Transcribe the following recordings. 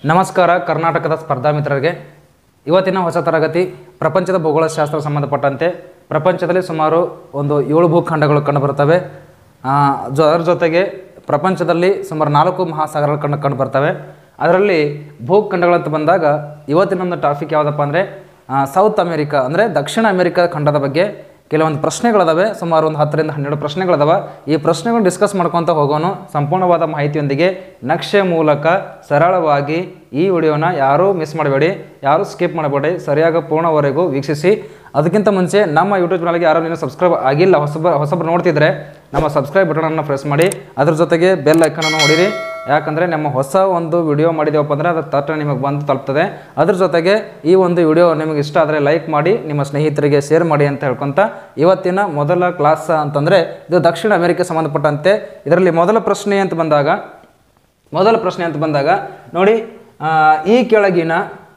ನಮಸ್ಕಾರ ಕರ್ನಾಟಕದ ಸ್ಪರ್ಧಾ ಮಿತ್ರರಿಗೆ ಇವತ್ತಿನ ಹೊಸ ತರಗತಿ ಪ್ರಪಂಚದ ಭೂಗೋಳಶಾಸ್ತ್ರ ಸಂಬಂಧಪಟ್ಟಂತೆ ಪ್ರಪಂಚದಲ್ಲಿ ಸುಮಾರು ಒಂದು ಏಳು ಭೂಖಂಡಗಳು ಕಂಡುಬರುತ್ತವೆ ಆ, ಜೊ ಅದರ ಜೊತೆಗೆ ಪ್ರಪಂಚದಲ್ಲಿ ಸುಮಾರು ನಾಲ್ಕು ಮಹಾಸಾಗರಗಳು ಕಂಡು ಕಂಡು ಬರ್ತವೆ ಅದರಲ್ಲಿ ಭೂಖಂಡಗಳಂತ ಬಂದಾಗ ಇವತ್ತಿನ ಒಂದು ಟಾಪಿಕ್ ಯಾವುದಪ್ಪ ಅಂದರೆ ಸೌತ್ ಅಮೆರಿಕಾ ಅಂದರೆ ದಕ್ಷಿಣ ಅಮೆರಿಕಾ ಖಂಡದ ಬಗ್ಗೆ ಕೆಲವೊಂದು ಪ್ರಶ್ನೆಗಳದಾವೆ ಸುಮಾರು ಒಂದು ಹತ್ತರಿಂದ ಹನ್ನೆರಡು ಪ್ರಶ್ನೆಗಳದಾವೆ ಈ ಪ್ರಶ್ನೆಗಳನ್ನ ಡಿಸ್ಕಸ್ ಮಾಡ್ಕೊತ ಹೋಗೋಣ ಸಂಪೂರ್ಣವಾದ ಮಾಹಿತಿಯೊಂದಿಗೆ ನಕ್ಷೆ ಮೂಲಕ ಸರಳವಾಗಿ ಈ ವಿಡಿಯೋನ ಯಾರೂ ಮಿಸ್ ಮಾಡಬೇಡಿ ಯಾರೂ ಸ್ಕಿಪ್ ಮಾಡಬೇಡಿ ಸರಿಯಾಗಿ ಪೂರ್ಣವರೆಗೂ ವೀಕ್ಷಿಸಿ ಅದಕ್ಕಿಂತ ಮುಂಚೆ ನಮ್ಮ ಯೂಟ್ಯೂಬ್ ಚಾನಲ್ಗೆ ಯಾರು ನೀನು ಸಬ್ಸ್ಕ್ರೈಬ್ ಆಗಿಲ್ಲ ಹೊಸಬ ಹೊಸಬ್ರು ನೋಡ್ತಿದ್ರೆ ನಮ್ಮ ಸಬ್ಸ್ಕ್ರೈಬ್ ಬಟನನ್ನು ಪ್ರೆಸ್ ಮಾಡಿ ಅದ್ರ ಜೊತೆಗೆ ಬೆಲ್ ಐಕನನ್ನು ಹೊಡಿರಿ ಯಾಕಂದರೆ ನಮ್ಮ ಹೊಸ ಒಂದು ವಿಡಿಯೋ ಮಾಡಿದೇವಪ್ಪ ಅಂದರೆ ಅದು ತಟ್ಟ ನಿಮಗೆ ಬಂದು ತಲುಪ್ತದೆ ಅದ್ರ ಜೊತೆಗೆ ಈ ಒಂದು ವಿಡಿಯೋ ನಿಮಗೆ ಇಷ್ಟ ಆದರೆ ಲೈಕ್ ಮಾಡಿ ನಿಮ್ಮ ಸ್ನೇಹಿತರಿಗೆ ಶೇರ್ ಮಾಡಿ ಅಂತ ಹೇಳ್ಕೊಂತ ಇವತ್ತಿನ ಮೊದಲ ಕ್ಲಾಸ್ ಅಂತಂದರೆ ಇದು ದಕ್ಷಿಣ ಅಮೆರಿಕ ಸಂಬಂಧಪಟ್ಟಂತೆ ಇದರಲ್ಲಿ ಮೊದಲ ಪ್ರಶ್ನೆ ಅಂತ ಬಂದಾಗ ಮೊದಲ ಪ್ರಶ್ನೆ ಅಂತ ಬಂದಾಗ ನೋಡಿ ಆ, ಈ ಕೆಳಗಿನ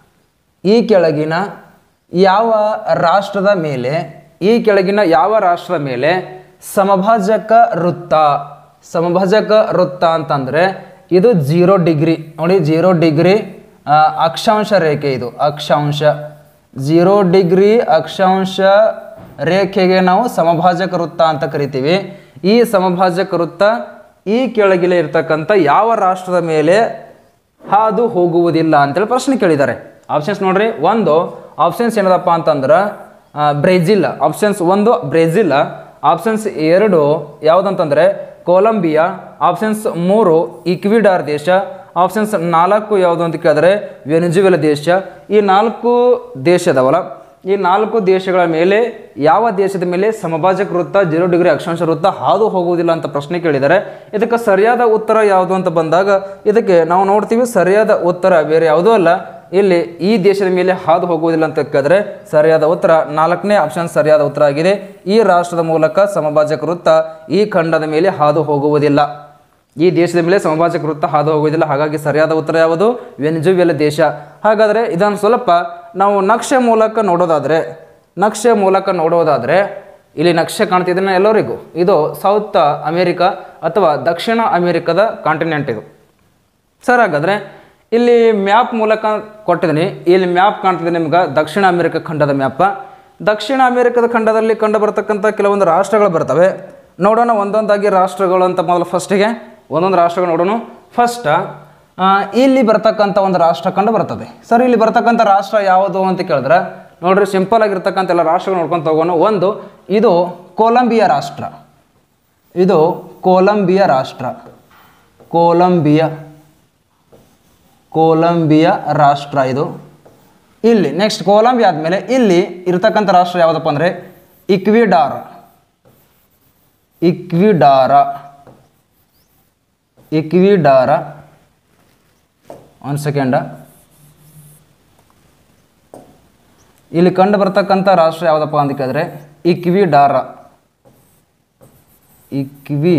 ಈ ಕೆಳಗಿನ ಯಾವ ರಾಷ್ಟ್ರದ ಮೇಲೆ ಈ ಕೆಳಗಿನ ಯಾವ ರಾಷ್ಟ್ರದ ಮೇಲೆ ಸಮಭಾಜಕ ವೃತ್ತ ಸಮಭಾಜಕ ವೃತ್ತ ಅಂತಂದರೆ ಇದು ಜೀರೋ ಡಿಗ್ರಿ ನೋಡಿ ಜೀರೋ ಡಿಗ್ರಿ ಆ, ಅಕ್ಷಾಂಶ ರೇಖೆ ಇದು ಅಕ್ಷಾಂಶ ಜೀರೋ ಡಿಗ್ರಿ ಅಕ್ಷಾಂಶ ರೇಖೆಗೆ ನಾವು ಸಮಭಾಜಕ ವೃತ್ತ ಅಂತ ಕರಿತೀವಿ ಈ ಸಮಭಾಜಕ ವೃತ್ತ ಈ ಕೆಳಗಿಲೆ ಇರ್ತಕ್ಕಂಥ ಯಾವ ರಾಷ್ಟ್ರದ ಮೇಲೆ ಹಾದು ಹೋಗುವುದಿಲ್ಲ ಅಂತೇಳಿ ಪ್ರಶ್ನೆ ಕೇಳಿದ್ದಾರೆ ಆಪ್ಷನ್ಸ್ ನೋಡ್ರಿ ಒಂದು ಆಪ್ಷನ್ಸ್ ಏನದಪ್ಪ ಅಂತಂದ್ರೆ ಆ, ಬ್ರೆಜಿಲ್ ಆಪ್ಷನ್ಸ್ ಒಂದು ಬ್ರೆಜಿಲ್ ಆಪ್ಷನ್ಸ್ ಎರಡು ಯಾವುದಂತಂದ್ರೆ ಕೊಲಂಬಿಯಾ ಆಪ್ಷನ್ಸ್ ಮೂರು ಇಕ್ವಿಡಾರ್ ದೇಶ ಆಪ್ಷನ್ಸ್ ನಾಲ್ಕು ಯಾವುದು ಅಂತ ಕೇಳಿದ್ರೆ ವೆನಿಜುವೆಲ ದೇಶ ಈ ನಾಲ್ಕು ದೇಶದವಲ್ಲ ಈ ನಾಲ್ಕು ದೇಶಗಳ ಮೇಲೆ ಯಾವ ದೇಶದ ಮೇಲೆ ಸಮಭಾಜಕ ವೃತ್ತ ಜೀರೋ ಡಿಗ್ರಿ ಅಕ್ಷಾಂಶ ವೃತ್ತ ಹಾದು ಹೋಗುವುದಿಲ್ಲ ಅಂತ ಪ್ರಶ್ನೆ ಕೇಳಿದ್ದಾರೆ ಇದಕ್ಕೆ ಸರಿಯಾದ ಉತ್ತರ ಯಾವುದು ಅಂತ ಬಂದಾಗ ಇದಕ್ಕೆ ನಾವು ನೋಡ್ತೀವಿ ಸರಿಯಾದ ಉತ್ತರ ಬೇರೆ ಯಾವುದೂ ಅಲ್ಲ ಇಲ್ಲಿ ಈ ದೇಶದ ಮೇಲೆ ಹಾದು ಹೋಗುವುದಿಲ್ಲ ಅಂತ ಕೇಳಿದ್ರೆ ಸರಿಯಾದ ಉತ್ತರ ನಾಲ್ಕನೇ ಆಪ್ಷನ್ ಸರಿಯಾದ ಉತ್ತರ ಆಗಿದೆ ಈ ರಾಷ್ಟ್ರದ ಮೂಲಕ ಸಮಭಾಜಕ ವೃತ್ತ ಈ ಖಂಡದ ಮೇಲೆ ಹಾದು ಹೋಗುವುದಿಲ್ಲ ಈ ದೇಶದ ಮೇಲೆ ಸಮಭಾಜಕ ವೃತ್ತ ಹಾದು ಹೋಗುವುದಿಲ್ಲ ಹಾಗಾಗಿ ಸರಿಯಾದ ಉತ್ತರ ಯಾವುದು ವೆನಿಜುವೆಲ ದೇಶ ಹಾಗಾದರೆ ಇದನ್ನು ಸ್ವಲ್ಪ ನಾವು ನಕ್ಷೆ ಮೂಲಕ ನೋಡೋದಾದರೆ ನಕ್ಷೆ ಮೂಲಕ ನೋಡೋದಾದರೆ ಇಲ್ಲಿ ನಕ್ಷೆ ಕಾಣ್ತಿದ್ದೇನೆ ಎಲ್ಲರಿಗೂ ಇದು ಸೌತ್ ಅಮೇರಿಕಾ ಅಥವಾ ದಕ್ಷಿಣ ಅಮೇರಿಕದ ಕಾಂಟಿನೆಂಟ್ ಇದು ಸರ್ ಹಾಗಾದರೆ ಇಲ್ಲಿ ಮ್ಯಾಪ್ ಮೂಲಕ ಕೊಟ್ಟಿದ್ದೀನಿ ಇಲ್ಲಿ ಮ್ಯಾಪ್ ಕಾಣ್ತಿದೆ ನಿಮ್ಗೆ ದಕ್ಷಿಣ ಅಮೆರಿಕ ಖಂಡದ ಮ್ಯಾಪ ದಕ್ಷಿಣ ಅಮೆರಿಕದ ಖಂಡದಲ್ಲಿ ಕಂಡು ಬರ್ತಕ್ಕಂಥ ಕೆಲವೊಂದು ರಾಷ್ಟ್ರಗಳು ಬರ್ತವೆ ನೋಡೋಣ ಒಂದೊಂದಾಗಿ ರಾಷ್ಟ್ರಗಳು ಅಂತ ಮೊದಲು ಫಸ್ಟಿಗೆ ಒಂದೊಂದು ರಾಷ್ಟ್ರಗಳು ನೋಡೋಣ ಫಸ್ಟ್ ಇಲ್ಲಿ ಬರ್ತಕ್ಕಂಥ ಒಂದು ರಾಷ್ಟ್ರ ಕಂಡು ಬರ್ತದೆ ಸರ್ ಇಲ್ಲಿ ಬರ್ತಕ್ಕಂಥ ರಾಷ್ಟ್ರ ಯಾವುದು ಅಂತ ಕೇಳಿದ್ರೆ ನೋಡ್ರಿ ಸಿಂಪಲ್ ಆಗಿರ್ತಕ್ಕಂಥ ಎಲ್ಲ ರಾಷ್ಟ್ರಗಳು ನೋಡ್ಕೊಂತ ಹೋಗೋಣ ಒಂದು ಇದು ಕೊಲಂಬಿಯಾ ರಾಷ್ಟ್ರ ಇದು ಕೊಲಂಬಿಯಾ ರಾಷ್ಟ್ರ ಕೊಲಂಬಿಯಾ ಕೊಲಂಬಿಯಾ ರಾಷ್ಟ್ರ ಇದು ಇಲ್ಲಿ ನೆಕ್ಸ್ಟ್ ಕೊಲಂಬಿಯಾ ಆದಮೇಲೆ ಇಲ್ಲಿ ಇರ್ತಕ್ಕಂಥ ರಾಷ್ಟ್ರ ಯಾವುದಪ್ಪ ಅಂದರೆ ಇಕ್ವಿಡಾರ್ ಇಕ್ವಿಡಾರ ಇಕ್ವಿಡಾರ ಒಂದು ಸೆಕೆಂಡ ಇಲ್ಲಿ ಕಂಡು ಬರ್ತಕ್ಕಂಥ ರಾಷ್ಟ್ರ ಯಾವುದಪ್ಪ ಅಂತ ಕೇಳಿದ್ರೆ ಇಕ್ವಿಡಾರ ಇಕ್ವಿ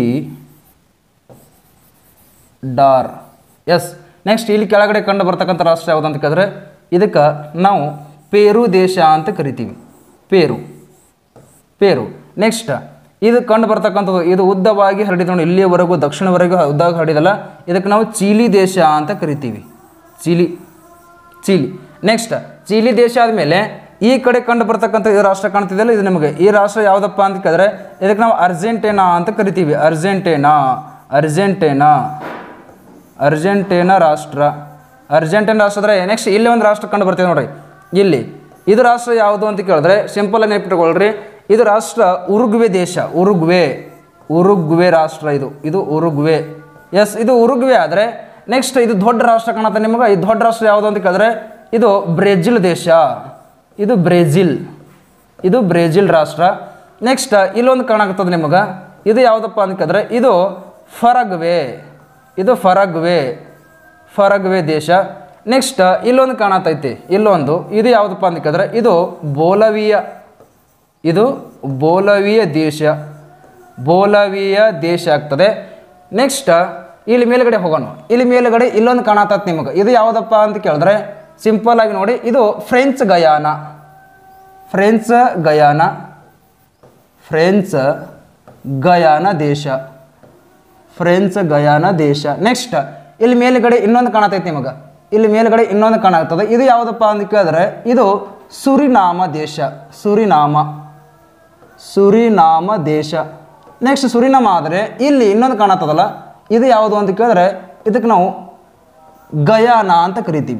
ಡಾರ್ ಎಸ್ ನೆಕ್ಸ್ಟ್ ಇಲ್ಲಿ ಕೆಳಗಡೆ ಕಂಡು ಬರ್ತಕ್ಕಂಥ ರಾಷ್ಟ್ರ ಯಾವುದು ಅಂತ ಕೇಳಿದ್ರೆ ಇದಕ್ಕೆ ನಾವು ಪೇರು ದೇಶ ಅಂತ ಕರಿತೀವಿ ಪೇರು ಪೇರು ನೆಕ್ಸ್ಟ್ ಇದು ಕಂಡು ಬರ್ತಕ್ಕಂಥದ್ದು ಇದು ಉದ್ದವಾಗಿ ಹರಡಿದ ನೋಡಿ ಇಲ್ಲಿಯವರೆಗೂ ದಕ್ಷಿಣವರೆಗೂ ಉದ್ದವಾಗಿ ಹರಡಿದಲ್ಲ ಇದಕ್ಕೆ ನಾವು ಚೀಲಿ ದೇಶ ಅಂತ ಕರಿತೀವಿ ಚೀಲಿ ಚೀಲಿ ನೆಕ್ಸ್ಟ್ ಚೀಲಿ ದೇಶ ಆದಮೇಲೆ ಈ ಕಡೆ ಕಂಡು ಬರ್ತಕ್ಕಂಥ ಇದು ರಾಷ್ಟ್ರ ಕಾಣ್ತಿದೆಯಲ್ಲ ಇದು ನಿಮಗೆ ಈ ರಾಷ್ಟ್ರ ಯಾವುದಪ್ಪ ಅಂತ ಕೇಳಿದ್ರೆ ಇದಕ್ಕೆ ನಾವು ಅರ್ಜೆಂಟೇನಾ ಅಂತ ಕರಿತೀವಿ ಅರ್ಜೆಂಟೇನಾ ಅರ್ಜೆಂಟೇನಾ ಅರ್ಜೆಂಟೇನಾ ರಾಷ್ಟ್ರ ಅರ್ಜೆಂಟೈನ್ ರಾಷ್ಟ್ರ ನೆಕ್ಸ್ಟ್ ಇಲ್ಲಿ ಒಂದು ರಾಷ್ಟ್ರ ಕಂಡು ಬರ್ತೀವಿ ನೋಡ್ರಿ ಇಲ್ಲಿ ಇದು ರಾಷ್ಟ್ರ ಯಾವುದು ಅಂತ ಕೇಳಿದ್ರೆ ಸಿಂಪಲ್ ಆಗಿ ನೆನಪಿಟ್ಕೊಳ್ರಿ ಇದು ರಾಷ್ಟ್ರ ಉರುಗ್ವೆ ದೇಶ ಉರುಗ್ವೆ ಉರುಗ್ವೆ ರಾಷ್ಟ್ರ ಇದು ಇದು ಉರುಗ್ವೆ ಎಸ್ ಇದು ಉರುಗ್ವೆ ಆದರೆ ನೆಕ್ಸ್ಟ್ ಇದು ದೊಡ್ಡ ರಾಷ್ಟ್ರ ಕಾಣುತ್ತೆ ನಿಮಗೆ ಈ ದೊಡ್ಡ ರಾಷ್ಟ್ರ ಯಾವುದು ಅಂತ ಕೇಳಿದ್ರೆ ಇದು ಬ್ರೆಜಿಲ್ ದೇಶ ಇದು ಬ್ರೆಜಿಲ್ ಇದು ಬ್ರೆಜಿಲ್ ರಾಷ್ಟ್ರ ನೆಕ್ಸ್ಟ್ ಇಲ್ಲೊಂದು ಕಾಣಕತ್ತದ ನಿಮಗೆ ಇದು ಯಾವುದಪ್ಪ ಅಂತ ಕೇಳಿದ್ರೆ ಇದು ಫರಗ್ವೆ ಇದು ಫರಗ್ವೆ ಫರಗ್ವೆ ದೇಶ ನೆಕ್ಸ್ಟ್ ಇಲ್ಲೊಂದು ಕಾಣತೈತಿ ಇಲ್ಲೊಂದು ಇದು ಯಾವುದಪ್ಪ ಅಂತ ಕೇಳಿದ್ರೆ ಇದು ಬೋಲವಿಯ ಇದು ಬೋಲವಿಯ ದೇಶ ಬೋಲವಿಯ ದೇಶ ಆಗ್ತದೆ ನೆಕ್ಸ್ಟ್ ಇಲ್ಲಿ ಮೇಲ್ಗಡೆ ಹೋಗೋಣ ಇಲ್ಲಿ ಮೇಲ್ಗಡೆ ಇಲ್ಲೊಂದು ಕಾಣತತ್ ನಿಮಗೆ ಇದು ಯಾವುದಪ್ಪ ಅಂತ ಕೇಳಿದ್ರೆ ಸಿಂಪಲ್ ಆಗಿ ನೋಡಿ ಇದು French Guiana French Guiana French Guiana ದೇಶ ಫ್ರೆಂಚ್ ಗಯಾನ ದೇಶ ನೆಕ್ಸ್ಟ್ ಇಲ್ಲಿ ಮೇಲ್ಗಡೆ ಇನ್ನೊಂದು ಕಾಣತೈತಿ ನಿಮಗೆ ಇಲ್ಲಿ ಮೇಲ್ಗಡೆ ಇನ್ನೊಂದು ಕಾಣಾಗ್ತದೆ ಇದು ಯಾವುದಪ್ಪ ಅಂತ ಕೇಳಿದ್ರೆ ಇದು ಸುರಿನಾಮ ದೇಶ ಸುರಿನಾಮ ಸುರಿನಾಮ ದೇಶ ನೆಕ್ಸ್ಟ್ ಸುರಿನಾಮ ಆದರೆ ಇಲ್ಲಿ ಇನ್ನೊಂದು ಕಾಣತ್ತದಲ್ಲ ಇದು ಯಾವುದು ಅಂತ ಕೇಳಿದ್ರೆ ಇದಕ್ಕೆ ನಾವು ಗಯಾನ ಅಂತ ಕರಿತೀವಿ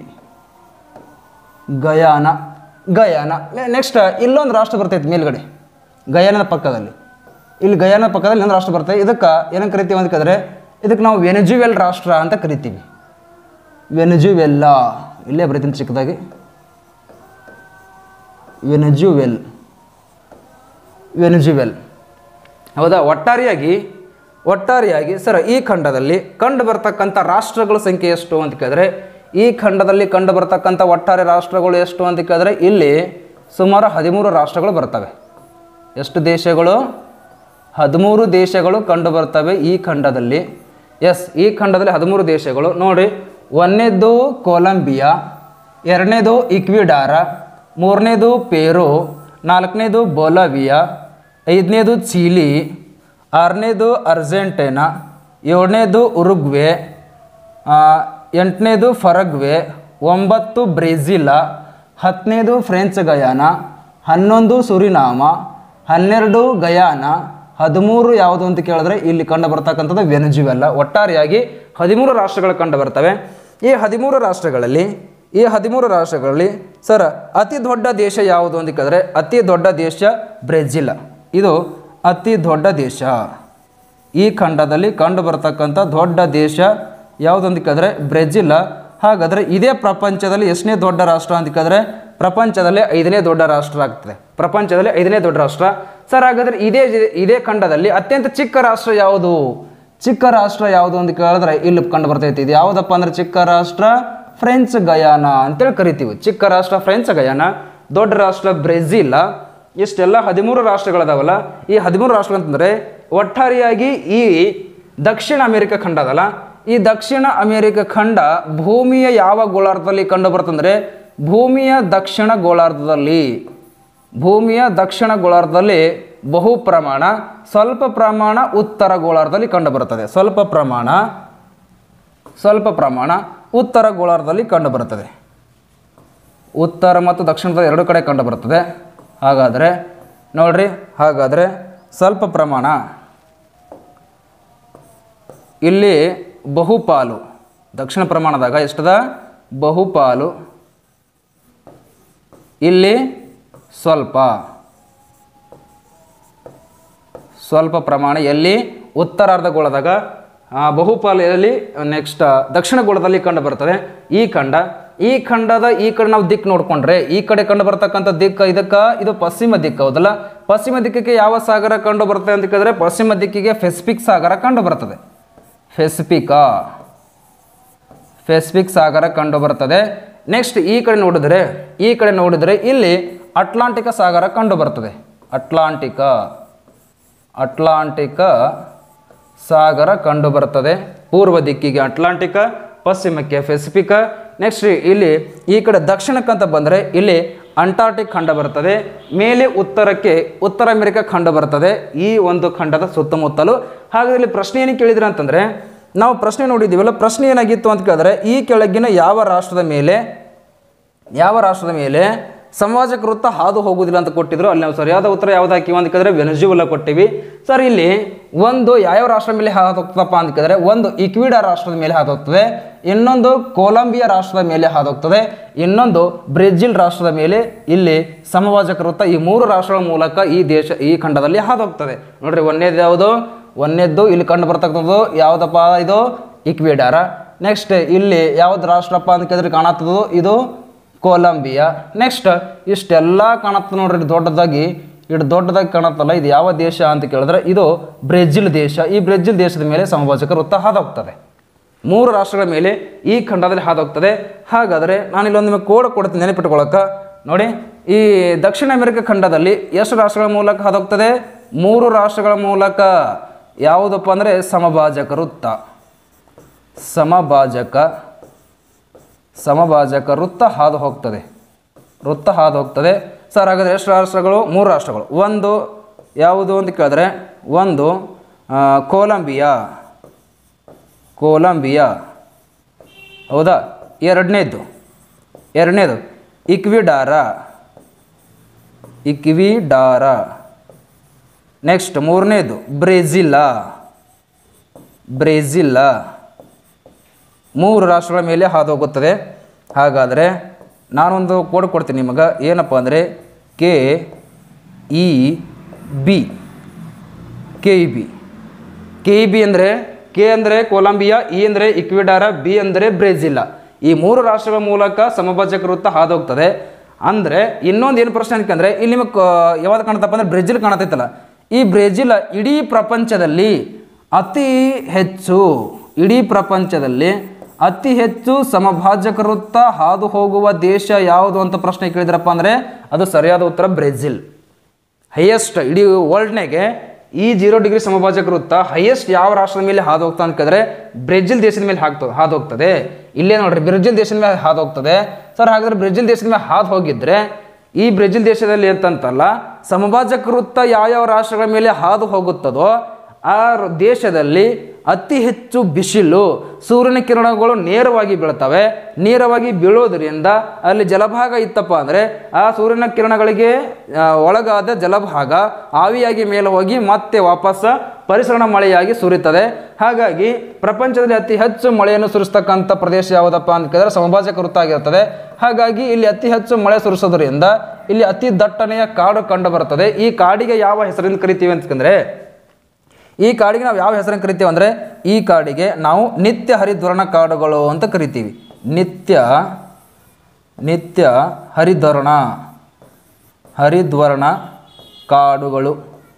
ಗಯಾನ ಗಯಾನ ನೆಕ್ಸ್ಟ್ ಇಲ್ಲೊಂದು ರಾಷ್ಟ್ರ ಬರ್ತೈತೆ ಮೇಲ್ಗಡೆ ಗಯಾನದ ಪಕ್ಕದಲ್ಲಿ ಇಲ್ಲಿ ಗಯಾನದ ಪಕ್ಕದಲ್ಲಿ ಇನ್ನೊಂದು ರಾಷ್ಟ್ರ ಬರ್ತದೆ ಇದಕ್ಕೆ ಏನಂತ ಕರಿತೀವಿ ಅಂತ ಕೇಳಿದ್ರೆ ಇದಕ್ಕೆ ನಾವು ವೆನೆಜುವೆಲ್ ರಾಷ್ಟ್ರ ಅಂತ ಕರಿತೀವಿ ವೆನೆಜುವೆಲ್ಲಾ ಇಲ್ಲೇ ಬರೀತೀನಿ ಚಿಕ್ಕದಾಗಿ ವೆನೆಜುವೆಲ್ ವೆನೆಜುವೆಲ್ ಹೌದಾ ಒಟ್ಟಾರೆಯಾಗಿ ಒಟ್ಟಾರೆಯಾಗಿ ಸರ್ ಈ ಖಂಡದಲ್ಲಿ ಕಂಡು ಬರ್ತಕ್ಕಂಥ ರಾಷ್ಟ್ರಗಳ ಸಂಖ್ಯೆ ಎಷ್ಟು ಅಂತ ಕೇಳಿದ್ರೆ ಈ ಖಂಡದಲ್ಲಿ ಕಂಡು ಬರ್ತಕ್ಕಂಥ ಒಟ್ಟಾರೆ ರಾಷ್ಟ್ರಗಳು ಎಷ್ಟು ಅಂತ ಕೇಳಿದ್ರೆ ಇಲ್ಲಿ ಸುಮಾರು ಹದಿಮೂರು ರಾಷ್ಟ್ರಗಳು ಬರ್ತವೆ ಎಷ್ಟು ದೇಶಗಳು ಹದಿಮೂರು ದೇಶಗಳು ಕಂಡು ಬರ್ತವೆ ಈ ಖಂಡದಲ್ಲಿ ಎಸ್ ಈ ಖಂಡದಲ್ಲಿ ಹದಿಮೂರು ದೇಶಗಳು ನೋಡಿ ಒಂದನೇದು ಕೊಲಂಬಿಯಾ ಎರಡನೇದು ಇಕ್ವಿಡಾರ ಮೂರನೇದು ಪೇರು ನಾಲ್ಕನೇದು ಬೊಲವಿಯಾ ಐದನೇದು ಚೀಲಿ ಆರನೇದು ಅರ್ಜೆಂಟೈನಾ ಏಳನೇದು ಉರುಗ್ವೆ ಆ, ಎಂಟನೇದು ಫರಗ್ವೆ ಒಂಬತ್ತು ಬ್ರೆಜಿಲ ಹತ್ತನೇದು ಫ್ರೆಂಚ್ ಗಯಾನ ಹನ್ನೊಂದು ಸುರಿನಾಮ ಹನ್ನೆರಡು ಗಯಾನ ಹದಿಮೂರು ಯಾವುದು ಅಂತ ಕೇಳಿದ್ರೆ ಇಲ್ಲಿ ಕಂಡು ಬರ್ತಕ್ಕಂಥದ್ದು ವೆನೆಜುವೆಲ್ಲ ಒಟ್ಟಾರೆಯಾಗಿ ಹದಿಮೂರು ರಾಷ್ಟ್ರಗಳು ಕಂಡು ಬರ್ತವೆ ಈ ಹದಿಮೂರು ರಾಷ್ಟ್ರಗಳಲ್ಲಿ ಈ ಹದಿಮೂರು ರಾಷ್ಟ್ರಗಳಲ್ಲಿ ಸರ್ ಅತಿ ದೊಡ್ಡ ದೇಶ ಯಾವುದು ಅಂತ ಕೇಳಿದ್ರೆ ಅತಿ ದೊಡ್ಡ ದೇಶ ಬ್ರೆಜಿಲ್ ಇದು ಅತಿ ದೊಡ್ಡ ದೇಶ ಈ ಖಂಡದಲ್ಲಿ ಕಂಡು ಬರ್ತಕ್ಕಂಥ ದೊಡ್ಡ ದೇಶ ಯಾವುದು ಅಂತ ಕೇಳಿದ್ರೆ ಬ್ರೆಜಿಲ್ ಹಾಗಾದರೆ ಇದೇ ಪ್ರಪಂಚದಲ್ಲಿ ಎಷ್ಟನೇ ದೊಡ್ಡ ರಾಷ್ಟ್ರ ಅಂತ ಕೇಳಿದ್ರೆ ಪ್ರಪಂಚದಲ್ಲಿ ಐದನೇ ದೊಡ್ಡ ರಾಷ್ಟ್ರ ಆಗ್ತದೆ ಪ್ರಪಂಚದಲ್ಲಿ ಐದನೇ ದೊಡ್ಡ ರಾಷ್ಟ್ರ ಸರ್ ಹಾಗಾದರೆ ಇದೇ ಜಿ- ಇದೇ ಖಂಡದಲ್ಲಿ ಅತ್ಯಂತ ಚಿಕ್ಕ ರಾಷ್ಟ್ರ ಯಾವುದು ಚಿಕ್ಕ ರಾಷ್ಟ್ರ ಯಾವುದು ಅಂತ ಕೇಳಿದ್ರೆ ಇಲ್ಲಿ ಕಂಡು ಬರ್ತೈತಿ ಇದು ಯಾವುದಪ್ಪ ಅಂದ್ರೆ ಚಿಕ್ಕ ರಾಷ್ಟ್ರ ಫ್ರೆಂಚ್ ಗಯಾನ ಅಂತೇಳಿ ಕರಿತೀವಿ ಚಿಕ್ಕ ರಾಷ್ಟ್ರ ಫ್ರೆಂಚ್ ಗಯಾನ ದೊಡ್ಡ ರಾಷ್ಟ್ರ ಬ್ರೆಜಿಲ್ ಇಷ್ಟೆಲ್ಲ ಹದಿಮೂರು ರಾಷ್ಟ್ರಗಳದಾವಲ್ಲ ಈ ಹದಿಮೂರು ರಾಷ್ಟ್ರಗಳು ಅಂತಂದರೆ ಒಟ್ಟಾರೆಯಾಗಿ ಈ ದಕ್ಷಿಣ ಅಮೆರಿಕ ಖಂಡ ಅದಲ್ಲ ಈ ದಕ್ಷಿಣ ಅಮೆರಿಕ ಖಂಡ ಭೂಮಿಯ ಯಾವ ಗೋಳಾರ್ಧದಲ್ಲಿ ಕಂಡು ಬರ್ತಂದ್ರೆ ಭೂಮಿಯ ದಕ್ಷಿಣ ಗೋಳಾರ್ಧದಲ್ಲಿ ಭೂಮಿಯ ದಕ್ಷಿಣ ಗೋಳಾರ್ಧದಲ್ಲಿ ಬಹು ಪ್ರಮಾಣ ಸ್ವಲ್ಪ ಪ್ರಮಾಣ ಉತ್ತರ ಗೋಳಾರ್ಧದಲ್ಲಿ ಕಂಡುಬರುತ್ತದೆ ಸ್ವಲ್ಪ ಪ್ರಮಾಣ ಸ್ವಲ್ಪ ಪ್ರಮಾಣ ಉತ್ತರ ಗೋಳಾರ್ಧದಲ್ಲಿ ಕಂಡುಬರುತ್ತದೆ ಉತ್ತರ ಮತ್ತು ದಕ್ಷಿಣದ ಎರಡು ಕಡೆ ಕಂಡುಬರುತ್ತದೆ ಹಾಗಾದರೆ ನೋಡ್ರಿ ಹಾಗಾದರೆ ಸ್ವಲ್ಪ ಪ್ರಮಾಣ ಇಲ್ಲಿ ಬಹುಪಾಲು ದಕ್ಷಿಣ ಪ್ರಮಾಣದಾಗ ಎಷ್ಟದ ಬಹುಪಾಲು ಇಲ್ಲಿ ಸ್ವಲ್ಪ ಸ್ವಲ್ಪ ಪ್ರಮಾಣ ಎಲ್ಲಿ ಉತ್ತರಾರ್ಧಗೋಳದಾಗ ಆ, ಬಹುಪಾಲಿಯಲ್ಲಿ ನೆಕ್ಸ್ಟ್ ದಕ್ಷಿಣ ಗೋಳದಲ್ಲಿ ಕಂಡು ಬರ್ತದೆ ಈ ಖಂಡ ಈ ಖಂಡದ ಈ ಕಡೆ ನಾವು ದಿಕ್ಕು ನೋಡ್ಕೊಂಡ್ರೆ ಈ ಕಡೆ ಕಂಡು ಬರ್ತಕ್ಕಂಥ ದಿಕ್ಕು ಇದಕ್ಕೆ ಇದು ಪಶ್ಚಿಮ ದಿಕ್ಕು ಹೌದಲ್ಲ ಪಶ್ಚಿಮ ದಿಕ್ಕಿಗೆ ಯಾವ ಸಾಗರ ಕಂಡು ಬರ್ತದೆ ಅಂತ ಕೇಳಿದ್ರೆ ಪಶ್ಚಿಮ ದಿಕ್ಕಿಗೆ ಫೆಸಿಫಿಕ್ ಸಾಗರ ಕಂಡು ಬರ್ತದೆ ಫೆಸಿಫಿಕಾ ಫೆಸಿಫಿಕ್ ಸಾಗರ ಕಂಡು ಬರ್ತದೆ ನೆಕ್ಸ್ಟ್ ಈ ಕಡೆ ನೋಡಿದ್ರೆ ಈ ಕಡೆ ನೋಡಿದರೆ ಇಲ್ಲಿ ಅಟ್ಲಾಂಟಿಕ ಸಾಗರ ಕಂಡು ಬರ್ತದೆ ಅಟ್ಲಾಂಟಿಕ ಅಟ್ಲಾಂಟಿಕ ಸಾಗರ ಕಂಡು ಬರ್ತದೆ ಪೂರ್ವ ದಿಕ್ಕಿಗೆ ಅಟ್ಲಾಂಟಿಕ ಪಶ್ಚಿಮಕ್ಕೆ ಫೆಸಿಫಿಕ ನೆಕ್ಸ್ಟ್ ಇಲ್ಲಿ ಈ ಕಡೆ ದಕ್ಷಿಣಕ್ಕಂತ ಬಂದರೆ ಇಲ್ಲಿ ಅಂಟಾರ್ಟಿಕ್ ಖಂಡ ಬರ್ತದೆ ಮೇಲೆ ಉತ್ತರಕ್ಕೆ ಉತ್ತರ ಅಮೆರಿಕ ಖಂಡ ಬರ್ತದೆ ಈ ಒಂದು ಖಂಡದ ಸುತ್ತಮುತ್ತಲು ಹಾಗಾದ್ರೆ ಇಲ್ಲಿ ಪ್ರಶ್ನೆ ಏನು ಕೇಳಿದ್ರೆ ಅಂತಂದರೆ ನಾವು ಪ್ರಶ್ನೆ ನೋಡಿದ್ದೀವಲ್ಲ ಪ್ರಶ್ನೆ ಏನಾಗಿತ್ತು ಅಂತ ಕೇಳಿದ್ರೆ ಈ ಕೆಳಗಿನ ಯಾವ ರಾಷ್ಟ್ರದ ಮೇಲೆ ಯಾವ ರಾಷ್ಟ್ರದ ಮೇಲೆ ಸಮಾಜಕ ವೃತ್ತ ಹಾದು ಹೋಗುವುದಿಲ್ಲ ಅಂತ ಕೊಟ್ಟಿದ್ರು ಅಲ್ಲಿ ನಾವು ಸರಿಯಾದ ಉತ್ತರ ಯಾವ್ದು ಹಾಕಿವಿ ಅಂತ ಕೇಳಿದ್ರೆ ವೆನೆಜುವೆಲ್ಲ ಕೊಟ್ಟಿವಿ ಸರ್ ಇಲ್ಲಿ ಒಂದು ಯಾವ್ಯಾವ ರಾಷ್ಟ್ರ ಮೇಲೆ ಹಾದು ಹೋಗ್ತದಪ್ಪ ಅಂತ ಕೇಳಿದ್ರೆ ಒಂದು ಇಕ್ವಿಡಾ ರಾಷ್ಟ್ರದ ಮೇಲೆ ಹಾದು ಹೋಗ್ತದೆ ಇನ್ನೊಂದು ಕೊಲಂಬಿಯಾ ರಾಷ್ಟ್ರದ ಮೇಲೆ ಹಾದು ಹೋಗ್ತದೆ ಇನ್ನೊಂದು ಬ್ರೆಜಿಲ್ ರಾಷ್ಟ್ರದ ಮೇಲೆ ಇಲ್ಲಿ ಸಮವಾಜಕ ವೃತ್ತ ಈ ಮೂರು ರಾಷ್ಟ್ರಗಳ ಮೂಲಕ ಈ ದೇಶ ಈ ಖಂಡದಲ್ಲಿ ಹಾದು ಹೋಗ್ತದೆ ನೋಡ್ರಿ ಒಂದೇದು ಯಾವುದು ಒಂದೇದ್ದು ಇಲ್ಲಿ ಕಂಡು ಬರ್ತಕ್ಕಂಥದ್ದು ಯಾವುದಪ್ಪ ಇದು ಇಕ್ವಿಡಾರ ನೆಕ್ಸ್ಟ್ ಇಲ್ಲಿ ಯಾವ್ದು ರಾಷ್ಟ್ರಪ್ಪ ಅಂತ ಕೇಳಿದ್ರೆ ಕಾಣತ್ತದು ಇದು ಕೊಲಂಬಿಯಾ ನೆಕ್ಸ್ಟ್ ಇಷ್ಟೆಲ್ಲ ಕಾಣತ್ತ ನೋಡ್ರಿ ಇದು ದೊಡ್ಡದಾಗಿ ಇಷ್ಟು ದೊಡ್ಡದಾಗಿ ಕಾಣತ್ತಲ್ಲ ಇದು ಯಾವ ದೇಶ ಅಂತ ಕೇಳಿದ್ರೆ ಇದು ಬ್ರೆಜಿಲ್ ದೇಶ ಈ ಬ್ರೆಜಿಲ್ ದೇಶದ ಮೇಲೆ ಸಮಭಾಜಕ ವೃತ್ತ ಹಾದೋಗ್ತದೆ ಮೂರು ರಾಷ್ಟ್ರಗಳ ಮೇಲೆ ಈ ಖಂಡದಲ್ಲಿ ಹಾದೋಗ್ತದೆ ಹಾಗಾದರೆ ನಾನು ಇಲ್ಲೊಂದು ನಿಮಗೆ ಕೋಡ್ ಕೊಡ್ತೀನಿ ನೆನಪಿಟ್ಕೊಳ್ಳೋಕೆ ನೋಡಿ ಈ ದಕ್ಷಿಣ ಅಮೆರಿಕ ಖಂಡದಲ್ಲಿ ಎಷ್ಟು ರಾಷ್ಟ್ರಗಳ ಮೂಲಕ ಹಾದೋಗ್ತದೆ ಮೂರು ರಾಷ್ಟ್ರಗಳ ಮೂಲಕ ಯಾವುದಪ್ಪ ಅಂದರೆ ಸಮಭಾಜಕ ವೃತ್ತ ಸಮಭಾಜಕ ಸಮಭಾಜಕ ವೃತ್ತ ಹಾದು ಹೋಗ್ತದೆ ವೃತ್ತ ಹಾದು ಹೋಗ್ತದೆ ಸರ್ ಹಾಗಾದರೆ ಎಷ್ಟು ರಾಷ್ಟ್ರಗಳು ಮೂರು ರಾಷ್ಟ್ರಗಳು ಒಂದು ಯಾವುದು ಅಂತ ಕೇಳಿದ್ರೆ ಒಂದು ಆ, ಕೊಲಂಬಿಯಾ ಕೊಲಂಬಿಯಾ ಹೌದಾ ಎರಡನೇದು ಎರಡನೇದು ಇಕ್ವಿಡಾರ ಇಕ್ವಿಡಾರ ನೆಕ್ಸ್ಟ್ ಮೂರನೇದು ಬ್ರೆಜಿಲ್ಲಾ ಬ್ರೆಜಿಲ್ಲಾ ಮೂರು ರಾಷ್ಟ್ರಗಳ ಮೇಲೆ ಹಾದು ಹೋಗುತ್ತದೆ ಹಾಗಾದರೆ ನಾನೊಂದು ಕೋಡ್ ಕೊಡ್ತೀನಿ ನಿಮಗೆ ಏನಪ್ಪ ಅಂದರೆ K E B K E B K E B ಅಂದರೆ ಕೆ ಅಂದರೆ ಕೊಲಂಬಿಯಾ ಇ ಅಂದರೆ ಇಕ್ವಿಡಾರ ಬಿ ಅಂದರೆ ಬ್ರೆಜಿಲ್ಲ ಈ ಮೂರು ರಾಷ್ಟ್ರಗಳ ಮೂಲಕ ಸಮಭಾಜಕ ವೃತ್ತ ಹಾದು ಹೋಗ್ತದೆ ಅಂದರೆ ಇನ್ನೊಂದು ಏನು ಪ್ರಶ್ನೆ ಅನ್ಕಂದ್ರೆ ಇಲ್ಲಿ ನಿಮಗೆ ಕ- ಯಾವ್ದು ಕಾಣುತ್ತಪ್ಪ ಅಂದರೆ ಬ್ರೆಜಿಲ್ ಕಾಣತೈತಲ್ಲ ಈ ಬ್ರೆಜಿಲ್ ಇಡೀ ಪ್ರಪಂಚದಲ್ಲಿ ಅತಿ ಹೆಚ್ಚು ಇಡೀ ಪ್ರಪಂಚದಲ್ಲಿ ಅತಿ ಹೆಚ್ಚು ಸಮಭಾಜಕ ವೃತ್ತ ಹಾದು ಹೋಗುವ ದೇಶ ಯಾವುದು ಅಂತ ಪ್ರಶ್ನೆ ಕೇಳಿದ್ರಪ್ಪ ಅಂದರೆ ಅದು ಸರಿಯಾದ ಉತ್ತರ ಬ್ರೆಜಿಲ್ ಹೈಯೆಸ್ಟ್ ಇಡೀ ವರ್ಲ್ಡ್ನಾಗೆ ಈ ಜೀರೋ ಡಿಗ್ರಿ ಸಮಭಾಜಕ ವೃತ್ತ ಹೈಯೆಸ್ಟ್ ಯಾವ ರಾಷ್ಟ್ರದ ಮೇಲೆ ಹಾದು ಹೋಗ್ತಾ ಅಂತ ಕೇಳಿದ್ರೆ ಬ್ರೆಜಿಲ್ ದೇಶದ ಮೇಲೆ ಹಾಕ್ತ ಹಾದು ಹೋಗ್ತದೆ ಇಲ್ಲೇ ನೋಡ್ರಿ ಬ್ರೆಜಿಲ್ ದೇಶದ ಮೇಲೆ ಹಾದು ಹೋಗ್ತದೆ ಸರ್ ಹಾಗಾದ್ರೆ ಬ್ರೆಜಿಲ್ ದೇಶದ ಮೇಲೆ ಹಾದು ಹೋಗಿದ್ರೆ ಈ ಬ್ರೆಜಿಲ್ ದೇಶದಲ್ಲಿ ಅಂತಂತಲ್ಲ ಸಮಭಾಜಕ ವೃತ್ತ ಯಾವ್ಯಾವ ರಾಷ್ಟ್ರಗಳ ಮೇಲೆ ಹಾದು ಹೋಗುತ್ತದೋ ಆ ರ- ದೇಶದಲ್ಲಿ ಅತಿ ಹೆಚ್ಚು ಬಿಸಿಲು ಸೂರ್ಯನ ಕಿರಣಗಳು ನೇರವಾಗಿ ಬೀಳ್ತವೆ ನೇರವಾಗಿ ಬೀಳೋದ್ರಿಂದ ಅಲ್ಲಿ ಜಲಭಾಗ ಇತ್ತಪ್ಪ ಅಂದರೆ ಆ ಸೂರ್ಯನ ಕಿರಣಗಳಿಗೆ ಆ, ಒಳಗಾದ ಜಲಭಾಗ ಆವಿಯಾಗಿ ಮೇಲೆ ಹೋಗಿ ಮತ್ತೆ ವಾಪಸ್ ಪರಿಸರಣ ಮಳೆಯಾಗಿ ಸುರಿತದೆ ಹಾಗಾಗಿ ಪ್ರಪಂಚದಲ್ಲಿ ಅತಿ ಹೆಚ್ಚು ಮಳೆಯನ್ನು ಸುರಿಸ್ತಕ್ಕಂಥ ಪ್ರದೇಶ ಯಾವುದಪ್ಪ ಅಂತ ಕೇಳಿದ್ರೆ ಸಮಭಾಜಕ ವೃತ್ತ ಆಗಿರುತ್ತದೆ ಹಾಗಾಗಿ ಇಲ್ಲಿ ಅತಿ ಹೆಚ್ಚು ಮಳೆ ಸುರಿಸೋದ್ರಿಂದ ಇಲ್ಲಿ ಅತಿ ದಟ್ಟನೆಯ ಕಾಡು ಕಂಡು ಬರುತ್ತದೆ ಈ ಕಾಡಿಗೆ ಯಾವ ಹೆಸರಿಂದ ಕರಿತೀವಿ ಅಂತಂದ್ರೆ ಈ ಕಾಡಿಗೆ ನಾವು ಯಾವ ಹೆಸರನ್ನು ಕರಿತೀವಿ ಅಂದರೆ ಈ ಕಾಡಿಗೆ ನಾವು ನಿತ್ಯ ಹರಿದ್ವರ್ಣ ಕಾಡುಗಳು ಅಂತ ಕರಿತೀವಿ ನಿತ್ಯ ನಿತ್ಯ ಹರಿದ್ವರ್ಣ ಹರಿದ್ವರ್ಣ ಕಾಡುಗಳು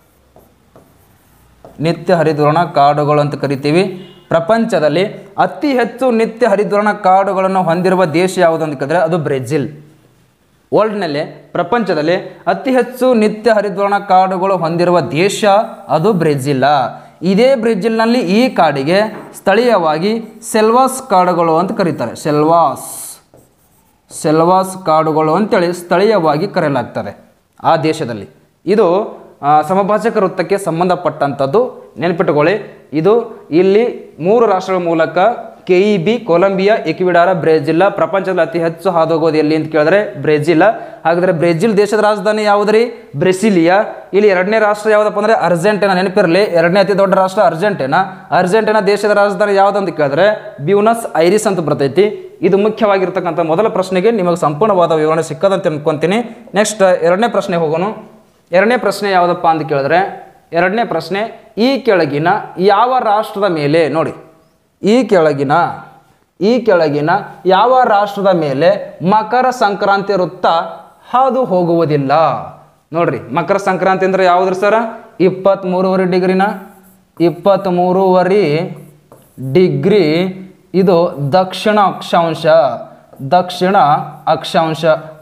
ನಿತ್ಯ ಹರಿದ್ವರ್ಣ ಕಾಡುಗಳು ಅಂತ ಕರಿತೀವಿ ಪ್ರಪಂಚದಲ್ಲಿ ಅತಿ ಹೆಚ್ಚು ನಿತ್ಯ ಹರಿದ್ವರ್ಣ ಕಾಡುಗಳನ್ನು ಹೊಂದಿರುವ ದೇಶ ಯಾವುದು ಅಂತ ಕೇಳಿದ್ರೆ ಅದು ಬ್ರೆಜಿಲ್ ವರ್ಲ್ಡ್ನಲ್ಲಿ ಪ್ರಪಂಚದಲ್ಲಿ ಅತಿ ಹೆಚ್ಚು ನಿತ್ಯ ಹರಿದ್ವರ್ಣ ಕಾಡುಗಳು ಹೊಂದಿರುವ ದೇಶ ಅದು ಬ್ರೆಜಿಲ್ಲ ಇದೇ ಬ್ರೆಜಿಲ್ನಲ್ಲಿ ಈ ಕಾಡಿಗೆ ಸ್ಥಳೀಯವಾಗಿ ಸೆಲ್ವಾಸ್ ಕಾಡುಗಳು ಅಂತ ಕರೀತಾರೆ ಸೆಲ್ವಾಸ್ ಸೆಲ್ವಾಸ್ ಕಾಡುಗಳು ಅಂತೇಳಿ ಸ್ಥಳೀಯವಾಗಿ ಕರೆಯಲಾಗ್ತದೆ ಆ ದೇಶದಲ್ಲಿ ಇದು ಆ, ಸಮಭಾಜಕ ವೃತ್ತಕ್ಕೆ ಸಂಬಂಧಪಟ್ಟಂಥದ್ದು ನೆನಪಿಟ್ಟುಕೊಳ್ಳಿ ಇದು ಇಲ್ಲಿ ಮೂರು ರಾಷ್ಟ್ರಗಳ ಮೂಲಕ K E B Colombia Ecuador Brazil ಪ್ರಪಂಚದಲ್ಲಿ ಅತಿ ಹೆಚ್ಚು ಹಾದೋಗೋದು ಎಲ್ಲಿ ಅಂತ ಕೇಳಿದ್ರೆ ಬ್ರೆಜಿಲ್ಲ ಹಾಗಾದ್ರೆ ಬ್ರೆಜಿಲ್ ದೇಶದ ರಾಜಧಾನಿ ಯಾವುದ್ರಿ ಬ್ರೆಸಿಲಿಯಾ ಇಲ್ಲಿ ಎರಡನೇ ರಾಷ್ಟ್ರ ಯಾವುದಪ್ಪ ಅಂದ್ರೆ ಅರ್ಜೆಂಟೀನಾ ನೆನಪಿರಲಿ ಎರಡನೇ ಅತಿ ದೊಡ್ಡ ರಾಷ್ಟ್ರ ಅರ್ಜೆಂಟೀನಾ ಅರ್ಜೆಂಟೀನಾ ದೇಶದ ರಾಜಧಾನಿ ಯಾವುದಂತ ಕೇಳಿದ್ರೆ ಬ್ಯೂನಸ್ ಐರಿಸ್ ಅಂತ ಬರ್ತೈತಿ ಇದು ಮುಖ್ಯವಾಗಿರ್ತಕ್ಕಂಥ ಮೊದಲ ಪ್ರಶ್ನೆಗೆ ನಿಮಗೆ ಸಂಪೂರ್ಣವಾದ ವಿವರಣೆ ಸಿಕ್ಕದಂತೆ ಅನ್ಕೊಂತೀನಿ ನೆಕ್ಸ್ಟ್ ಎರಡನೇ ಪ್ರಶ್ನೆ ಹೋಗೋಣ ಎರಡನೇ ಪ್ರಶ್ನೆ ಯಾವುದಪ್ಪ ಅಂತ ಕೇಳಿದ್ರೆ ಎರಡನೇ ಪ್ರಶ್ನೆ ಈ ಕೆಳಗಿನ ಯಾವ ರಾಷ್ಟ್ರದ ಮೇಲೆ ನೋಡಿ ಈ ಕೆಳಗಿನ ಈ ಕೆಳಗಿನ ಯಾವ ರಾಷ್ಟ್ರದ ಮೇಲೆ ಮಕರ ಸಂಕ್ರಾಂತಿ ವೃತ್ತ ಹಾದು ಹೋಗುವುದಿಲ್ಲ ನೋಡ್ರಿ ಮಕರ ಸಂಕ್ರಾಂತಿ ಅಂದ್ರೆ ಯಾವುದ್ರಿ ಸರ ಇಪ್ಪತ್ತ್ಮೂರುವರೆ ಡಿಗ್ರಿನ ಇಪ್ಪತ್ತ್ಮೂರುವರೆ ಡಿಗ್ರಿ ಇದು ದಕ್ಷಿಣ ಅಕ್ಷಾಂಶ ದಕ್ಷಿಣ ಅಕ್ಷಾಂಶ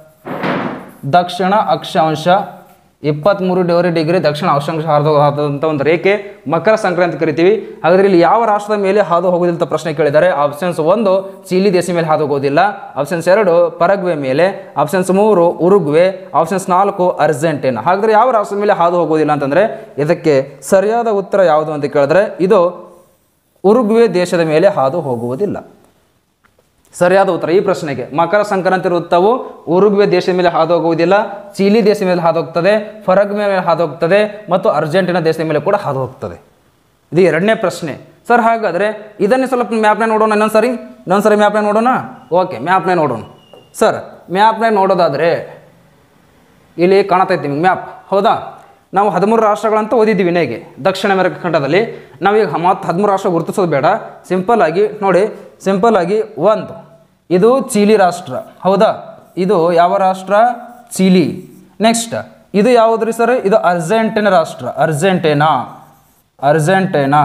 ದಕ್ಷಿಣ ಅಕ್ಷಾಂಶ ಇಪ್ಪತ್ತ್ಮೂರು ಡಿವರಿ ಡಿಗ್ರಿ ದಕ್ಷಿಣ ಅಕ್ಷಾಂಶ ಹಾದು ಆದಂಥ ಒಂದು ರೇಖೆ ಮಕರ ಸಂಕ್ರಾಂತಿ ಕರಿತೀವಿ ಹಾಗಾದ್ರೆ ಇಲ್ಲಿ ಯಾವ ರಾಷ್ಟ್ರದ ಮೇಲೆ ಹಾದು ಹೋಗೋದಿಲ್ಲ ಅಂತ ಪ್ರಶ್ನೆ ಕೇಳಿದ್ದಾರೆ ಆಪ್ಷನ್ಸ್ ಒಂದು ಚಿಲಿ ದೇಶ ಮೇಲೆ ಹಾದು ಹೋಗೋದಿಲ್ಲ ಆಪ್ಷನ್ಸ್ ಎರಡು ಪರಗ್ವೆ ಮೇಲೆ ಆಪ್ಷನ್ಸ್ ಮೂರು ಉರುಗ್ವೆ ಆಪ್ಷನ್ಸ್ ನಾಲ್ಕು ಅರ್ಜೆಂಟೀನಾ ಹಾಗಾದ್ರೆ ಯಾವ ರಾಷ್ಟ್ರದ ಮೇಲೆ ಹಾದು ಹೋಗೋದಿಲ್ಲ ಅಂತಂದ್ರೆ ಇದಕ್ಕೆ ಸರಿಯಾದ ಉತ್ತರ ಯಾವುದು ಅಂತ ಕೇಳಿದ್ರೆ ಇದು ಉರುಗ್ವೆ ದೇಶದ ಮೇಲೆ ಹಾದು ಹೋಗುವುದಿಲ್ಲ ಸರಿಯಾದ ಉತ್ತರ ಈ ಪ್ರಶ್ನೆಗೆ ಮಕರ ಸಂಕ್ರಾಂತಿ ವೃತ್ತವು ಉರುಗ್ವೆ ದೇಶದ ಮೇಲೆ ಹಾದು ಹೋಗುವುದಿಲ್ಲ ಚಿಲಿ ದೇಶದ ಮೇಲೆ ಹಾದು ಹೋಗ್ತದೆ ಫರಗ್ವೆ ಮೇಲೆ ಹಾದು ಹೋಗ್ತದೆ ಮತ್ತು ಅರ್ಜೆಂಟೀನಾ ದೇಶದ ಮೇಲೆ ಕೂಡ ಹಾದು ಹೋಗ್ತದೆ ಇದು ಎರಡನೇ ಪ್ರಶ್ನೆ ಸರ್ ಹಾಗಾದರೆ ಇದನ್ನೇ ಸ್ವಲ್ಪ ಮ್ಯಾಪ್ನ ನೋಡೋಣ ಇನ್ನೊಂದ್ಸರಿ ಇನ್ನೊಂದ್ಸರಿ ಮ್ಯಾಪ್ನ ನೋಡೋಣ ಓಕೆ ಮ್ಯಾಪ್ನ ನೋಡೋಣ ಸರ್ ಮ್ಯಾಪ್ನ ನೋಡೋದಾದರೆ ಇಲ್ಲಿ ಕಾಣತೈತಿ ನಿಮ್ಗೆ ಮ್ಯಾಪ್ ಹೌದಾ ನಾವು ಹದಿಮೂರು ರಾಷ್ಟ್ರಗಳಂತ ಓದಿದ್ದೀವಿ ನೇಗೆ ದಕ್ಷಿಣ ಅಮೆರಿಕ ಖಂಡದಲ್ಲಿ ನಾವೀಗ ಮತ್ತು ಹದಿಮೂರು ರಾಷ್ಟ್ರ ಗುರುತಿಸೋದು ಬೇಡ ಸಿಂಪಲ್ ಆಗಿ ನೋಡಿ ಸಿಂಪಲ್ ಆಗಿ ಒಂದು ಇದು ಚೀಲಿ ರಾಷ್ಟ್ರ ಹೌದಾ ಇದು ಯಾವ ರಾಷ್ಟ್ರ ಚೀಲಿ ನೆಕ್ಸ್ಟ್ ಇದು ಯಾವುದ್ರಿ ಸರ್ ಇದು ಅರ್ಜೆಂಟೀನಾ ರಾಷ್ಟ್ರ ಅರ್ಜೆಂಟೀನಾ ಅರ್ಜೆಂಟೀನಾ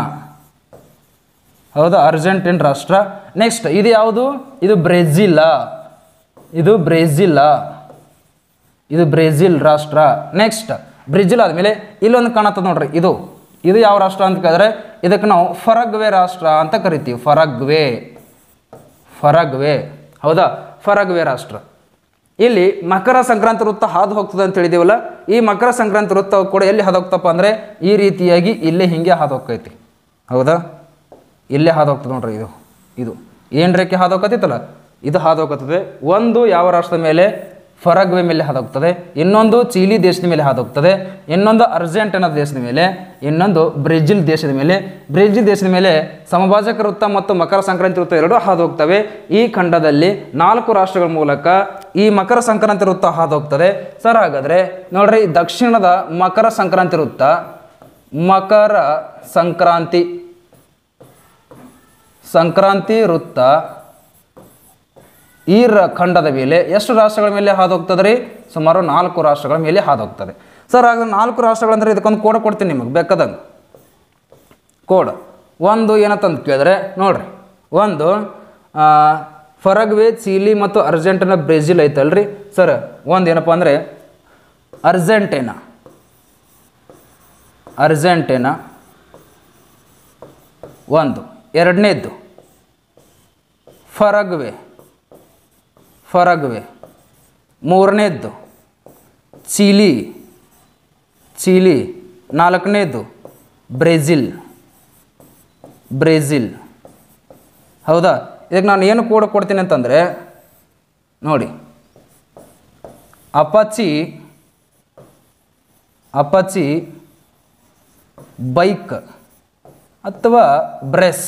ಹೌದಾ ಅರ್ಜೆಂಟೀನ್ ರಾಷ್ಟ್ರ ನೆಕ್ಸ್ಟ್ ಇದು ಯಾವುದು ಇದು ಬ್ರೆಜಿಲ್ಲ ಇದು ಬ್ರೆಜಿಲ್ಲ ಇದು ಬ್ರೆಜಿಲ್ ರಾಷ್ಟ್ರ ನೆಕ್ಸ್ಟ್ ಬ್ರೆಜಿಲ್ ಆದಮೇಲೆ ಇಲ್ಲೊಂದು ಕಾಣತ್ತದ ನೋಡ್ರಿ ಇದು ಇದು ಯಾವ ರಾಷ್ಟ್ರ ಅಂತ ಕೇಳಿದ್ರೆ ಇದಕ್ಕೆ ನಾವು ಫರಗ್ವೆ ರಾಷ್ಟ್ರ ಅಂತ ಕರಿತೀವಿ ಫರಗ್ವೆ ಫರಗ್ವೆ ಹೌದಾ ಫರಗ್ವೆ ರಾಷ್ಟ್ರ ಇಲ್ಲಿ ಮಕರ ಸಂಕ್ರಾಂತಿ ವೃತ್ತ ಹಾದು ಹೋಗ್ತದೆ ಅಂತ ಹೇಳಿದೀವಲ್ಲ ಈ ಮಕರ ಸಂಕ್ರಾಂತಿ ವೃತ್ತ ಕೂಡ ಎಲ್ಲಿ ಹಾದು ಹೋಗ್ತಪ್ಪ ಅಂದರೆ ಈ ರೀತಿಯಾಗಿ ಇಲ್ಲೇ ಹಿಂಗೆ ಹಾದು ಹೋಗ್ತೈತಿ ಹೌದಾ ಇಲ್ಲೇ ಹಾದು ಹೋಗ್ತದೆ ನೋಡ್ರಿ ಇದು ಇದು ಏನು ರೇಖೆ ಹಾದು ಹೋಗತ್ತಿತ್ತಲ್ಲ ಇದು ಹಾದು ಹೋಗುತ್ತದೆ ಒಂದು ಯಾವ ರಾಷ್ಟ್ರದ ಮೇಲೆ ಫರಗ್ವೆ ಮೇಲೆ ಹಾದೋಗ್ತದೆ ಇನ್ನೊಂದು ಚೀಲಿ ದೇಶದ ಮೇಲೆ ಹಾದೋಗ್ತದೆ ಇನ್ನೊಂದು ಅರ್ಜೆಂಟೀನಾ ದೇಶದ ಮೇಲೆ ಇನ್ನೊಂದು ಬ್ರೆಜಿಲ್ ದೇಶದ ಮೇಲೆ ಬ್ರೆಜಿಲ್ ದೇಶದ ಮೇಲೆ ಸಮಭಾಜಕ ವೃತ್ತ ಮತ್ತು ಮಕರ ಸಂಕ್ರಾಂತಿ ವೃತ್ತ ಎರಡೂ ಹಾದು ಹೋಗ್ತವೆ ಈ ಖಂಡದಲ್ಲಿ ನಾಲ್ಕು ರಾಷ್ಟ್ರಗಳ ಮೂಲಕ ಈ ಮಕರ ಸಂಕ್ರಾಂತಿ ವೃತ್ತ ಹಾದು ಹೋಗ್ತದೆ ಸರ್ ಹಾಗಾದ್ರೆ ನೋಡ್ರಿ ದಕ್ಷಿಣದ ಮಕರ ಸಂಕ್ರಾಂತಿ ವೃತ್ತ ಮಕರ ಸಂಕ್ರಾಂತಿ ಸಂಕ್ರಾಂತಿ ವೃತ್ತ ಈ ರ ಖಂಡದ ಮೇಲೆ ಎಷ್ಟು ರಾಷ್ಟ್ರಗಳ ಮೇಲೆ ಹಾದು ಹೋಗ್ತದೆ ರೀ ಸುಮಾರು ನಾಲ್ಕು ರಾಷ್ಟ್ರಗಳ ಮೇಲೆ ಹಾದು ಹೋಗ್ತದೆ ಸರ್ ಹಾಗಾದ್ರೆ ನಾಲ್ಕು ರಾಷ್ಟ್ರಗಳಂದ್ರೆ ಇದಕ್ಕೊಂದು ಕೋಡ್ ಕೊಡ್ತೀನಿ ನಿಮಗೆ ಬೇಕಾದಂಗೆ ಕೋಡ್ ಒಂದು ಏನಂತಂದು ಕೇಳಿದ್ರೆ ನೋಡ್ರಿ ಒಂದು ಆ, ಫರಗ್ವೆ ಚೀಲಿ ಮತ್ತು ಅರ್ಜೆಂಟೀನಾ ಬ್ರೆಜಿಲ್ ಐತಲ್ರಿ ಸರ್ ಒಂದು ಏನಪ್ಪ ಅಂದರೆ ಅರ್ಜೆಂಟೀನಾ ಅರ್ಜೆಂಟೀನಾ ಒಂದು ಎರಡನೇದ್ದು ಫರಗ್ವೆ ಫರಗ್ವೆ ಮೂರನೇದ್ದು ಚೀಲಿ ಚೀಲಿ ನಾಲ್ಕನೇದು ಬ್ರೆಜಿಲ್ ಬ್ರೆಜಿಲ್ ಹೌದಾ ಇದಕ್ಕೆ ನಾನು ಏನು ಕೂಡ ಕೊಡ್ತೀನಿ ಅಂತಂದರೆ ನೋಡಿ ಅಪಾಚಿ ಅಪಾಚಿ ಬೈಕ್ ಅಥವಾ ಬ್ರೆಸ್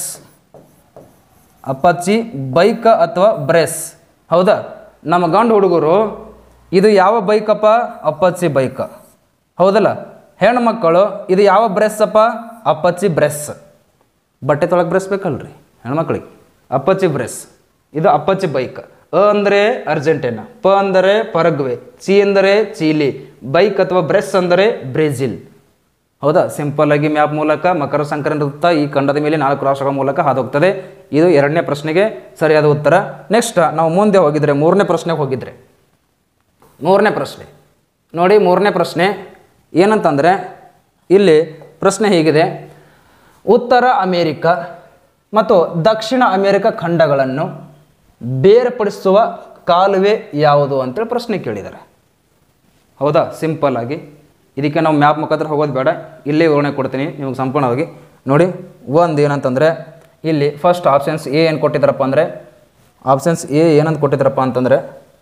ಅಪಾಚಿ ಬೈಕ್ ಅಥವಾ ಬ್ರೆಸ್ ಹೌದಾ ನಮ್ಮ ಗಂಡು ಹುಡುಗರು ಇದು ಯಾವ ಬೈಕಪ್ಪ ಅಪ್ಪಾಚಿ ಬೈಕ್ ಹೌದಲ್ಲ ಹೆಣ್ಮಕ್ಕಳು ಇದು ಯಾವ ಬ್ರೆಸ್ ಅಪ್ಪ ಅಪ್ಪಾಚಿ ಬ್ರೆಸ್ ಬಟ್ಟೆ ತೊಳಗೆ ಬ್ರೆಸ್ ಬೇಕಲ್ರಿ ಹೆಣ್ಮಕ್ಳಿಗೆ ಅಪ್ಪಚ್ಚಿ ಬ್ರೆಸ್ ಇದು ಅಪ್ಪಚ್ಚಿ ಬೈಕ್ ಅ ಅಂದರೆ ಅರ್ಜೆಂಟೀನಾ ಪ ಅಂದರೆ ಪರಗ್ವೆ ಚಿ ಅಂದರೆ ಚೀಲಿ ಬೈಕ್ ಅಥವಾ ಬ್ರೆಸ್ ಅಂದರೆ ಬ್ರೆಜಿಲ್ ಹೌದಾ ಸಿಂಪಲ್ ಆಗಿ ಮ್ಯಾಪ್ ಮೂಲಕ ಮಕರ ಸಂಕ್ರಾಂತಿ ವೃತ್ತ ಈ ಖಂಡದ ಮೇಲೆ ನಾಲ್ಕು ರಾಷ್ಟ್ರಗಳ ಮೂಲಕ ಹಾದೋಗ್ತದೆ ಇದು ಎರಡನೇ ಪ್ರಶ್ನೆಗೆ ಸರಿಯಾದ ಉತ್ತರ ನೆಕ್ಸ್ಟ್ ನಾವು ಮುಂದೆ ಹೋಗಿದ್ರೆ ಮೂರನೇ ಪ್ರಶ್ನೆಗೆ ಹೋಗಿದ್ರೆ ಮೂರನೇ ಪ್ರಶ್ನೆ ನೋಡಿ ಮೂರನೇ ಪ್ರಶ್ನೆ ಏನಂತಂದರೆ ಇಲ್ಲಿ ಪ್ರಶ್ನೆ ಹೀಗಿದೆ ಉತ್ತರ ಅಮೇರಿಕ ಮತ್ತು ದಕ್ಷಿಣ ಅಮೇರಿಕ ಖಂಡಗಳನ್ನು ಬೇರ್ಪಡಿಸುವ ಕಾಲುವೆ ಯಾವುದು ಅಂತೇಳಿ ಪ್ರಶ್ನೆ ಕೇಳಿದ್ದಾರೆ ಹೌದಾ ಸಿಂಪಲ್ ಆಗಿ ಇದಕ್ಕೆ ನಾವು ಮ್ಯಾಪ್ ಮುಖಾಂತರ ಹೋಗೋದು ಬೇಡ ಇಲ್ಲೇ ವಿವರಣೆ ಕೊಡ್ತೀನಿ ನಿಮಗೆ ಸಂಪೂರ್ಣವಾಗಿ ನೋಡಿ ಒಂದು ಏನಂತಂದರೆ ಇಲ್ಲಿ ಫಸ್ಟ್ ಆಪ್ಷನ್ಸ್ ಎ ಏನು ಕೊಟ್ಟಿದ್ದಾರಪ್ಪ ಅಂದರೆ ಆಪ್ಷನ್ಸ್ ಎ ಏನಂತ ಕೊಟ್ಟಿದ್ದಾರಪ್ಪ ಅಂತಂದರೆ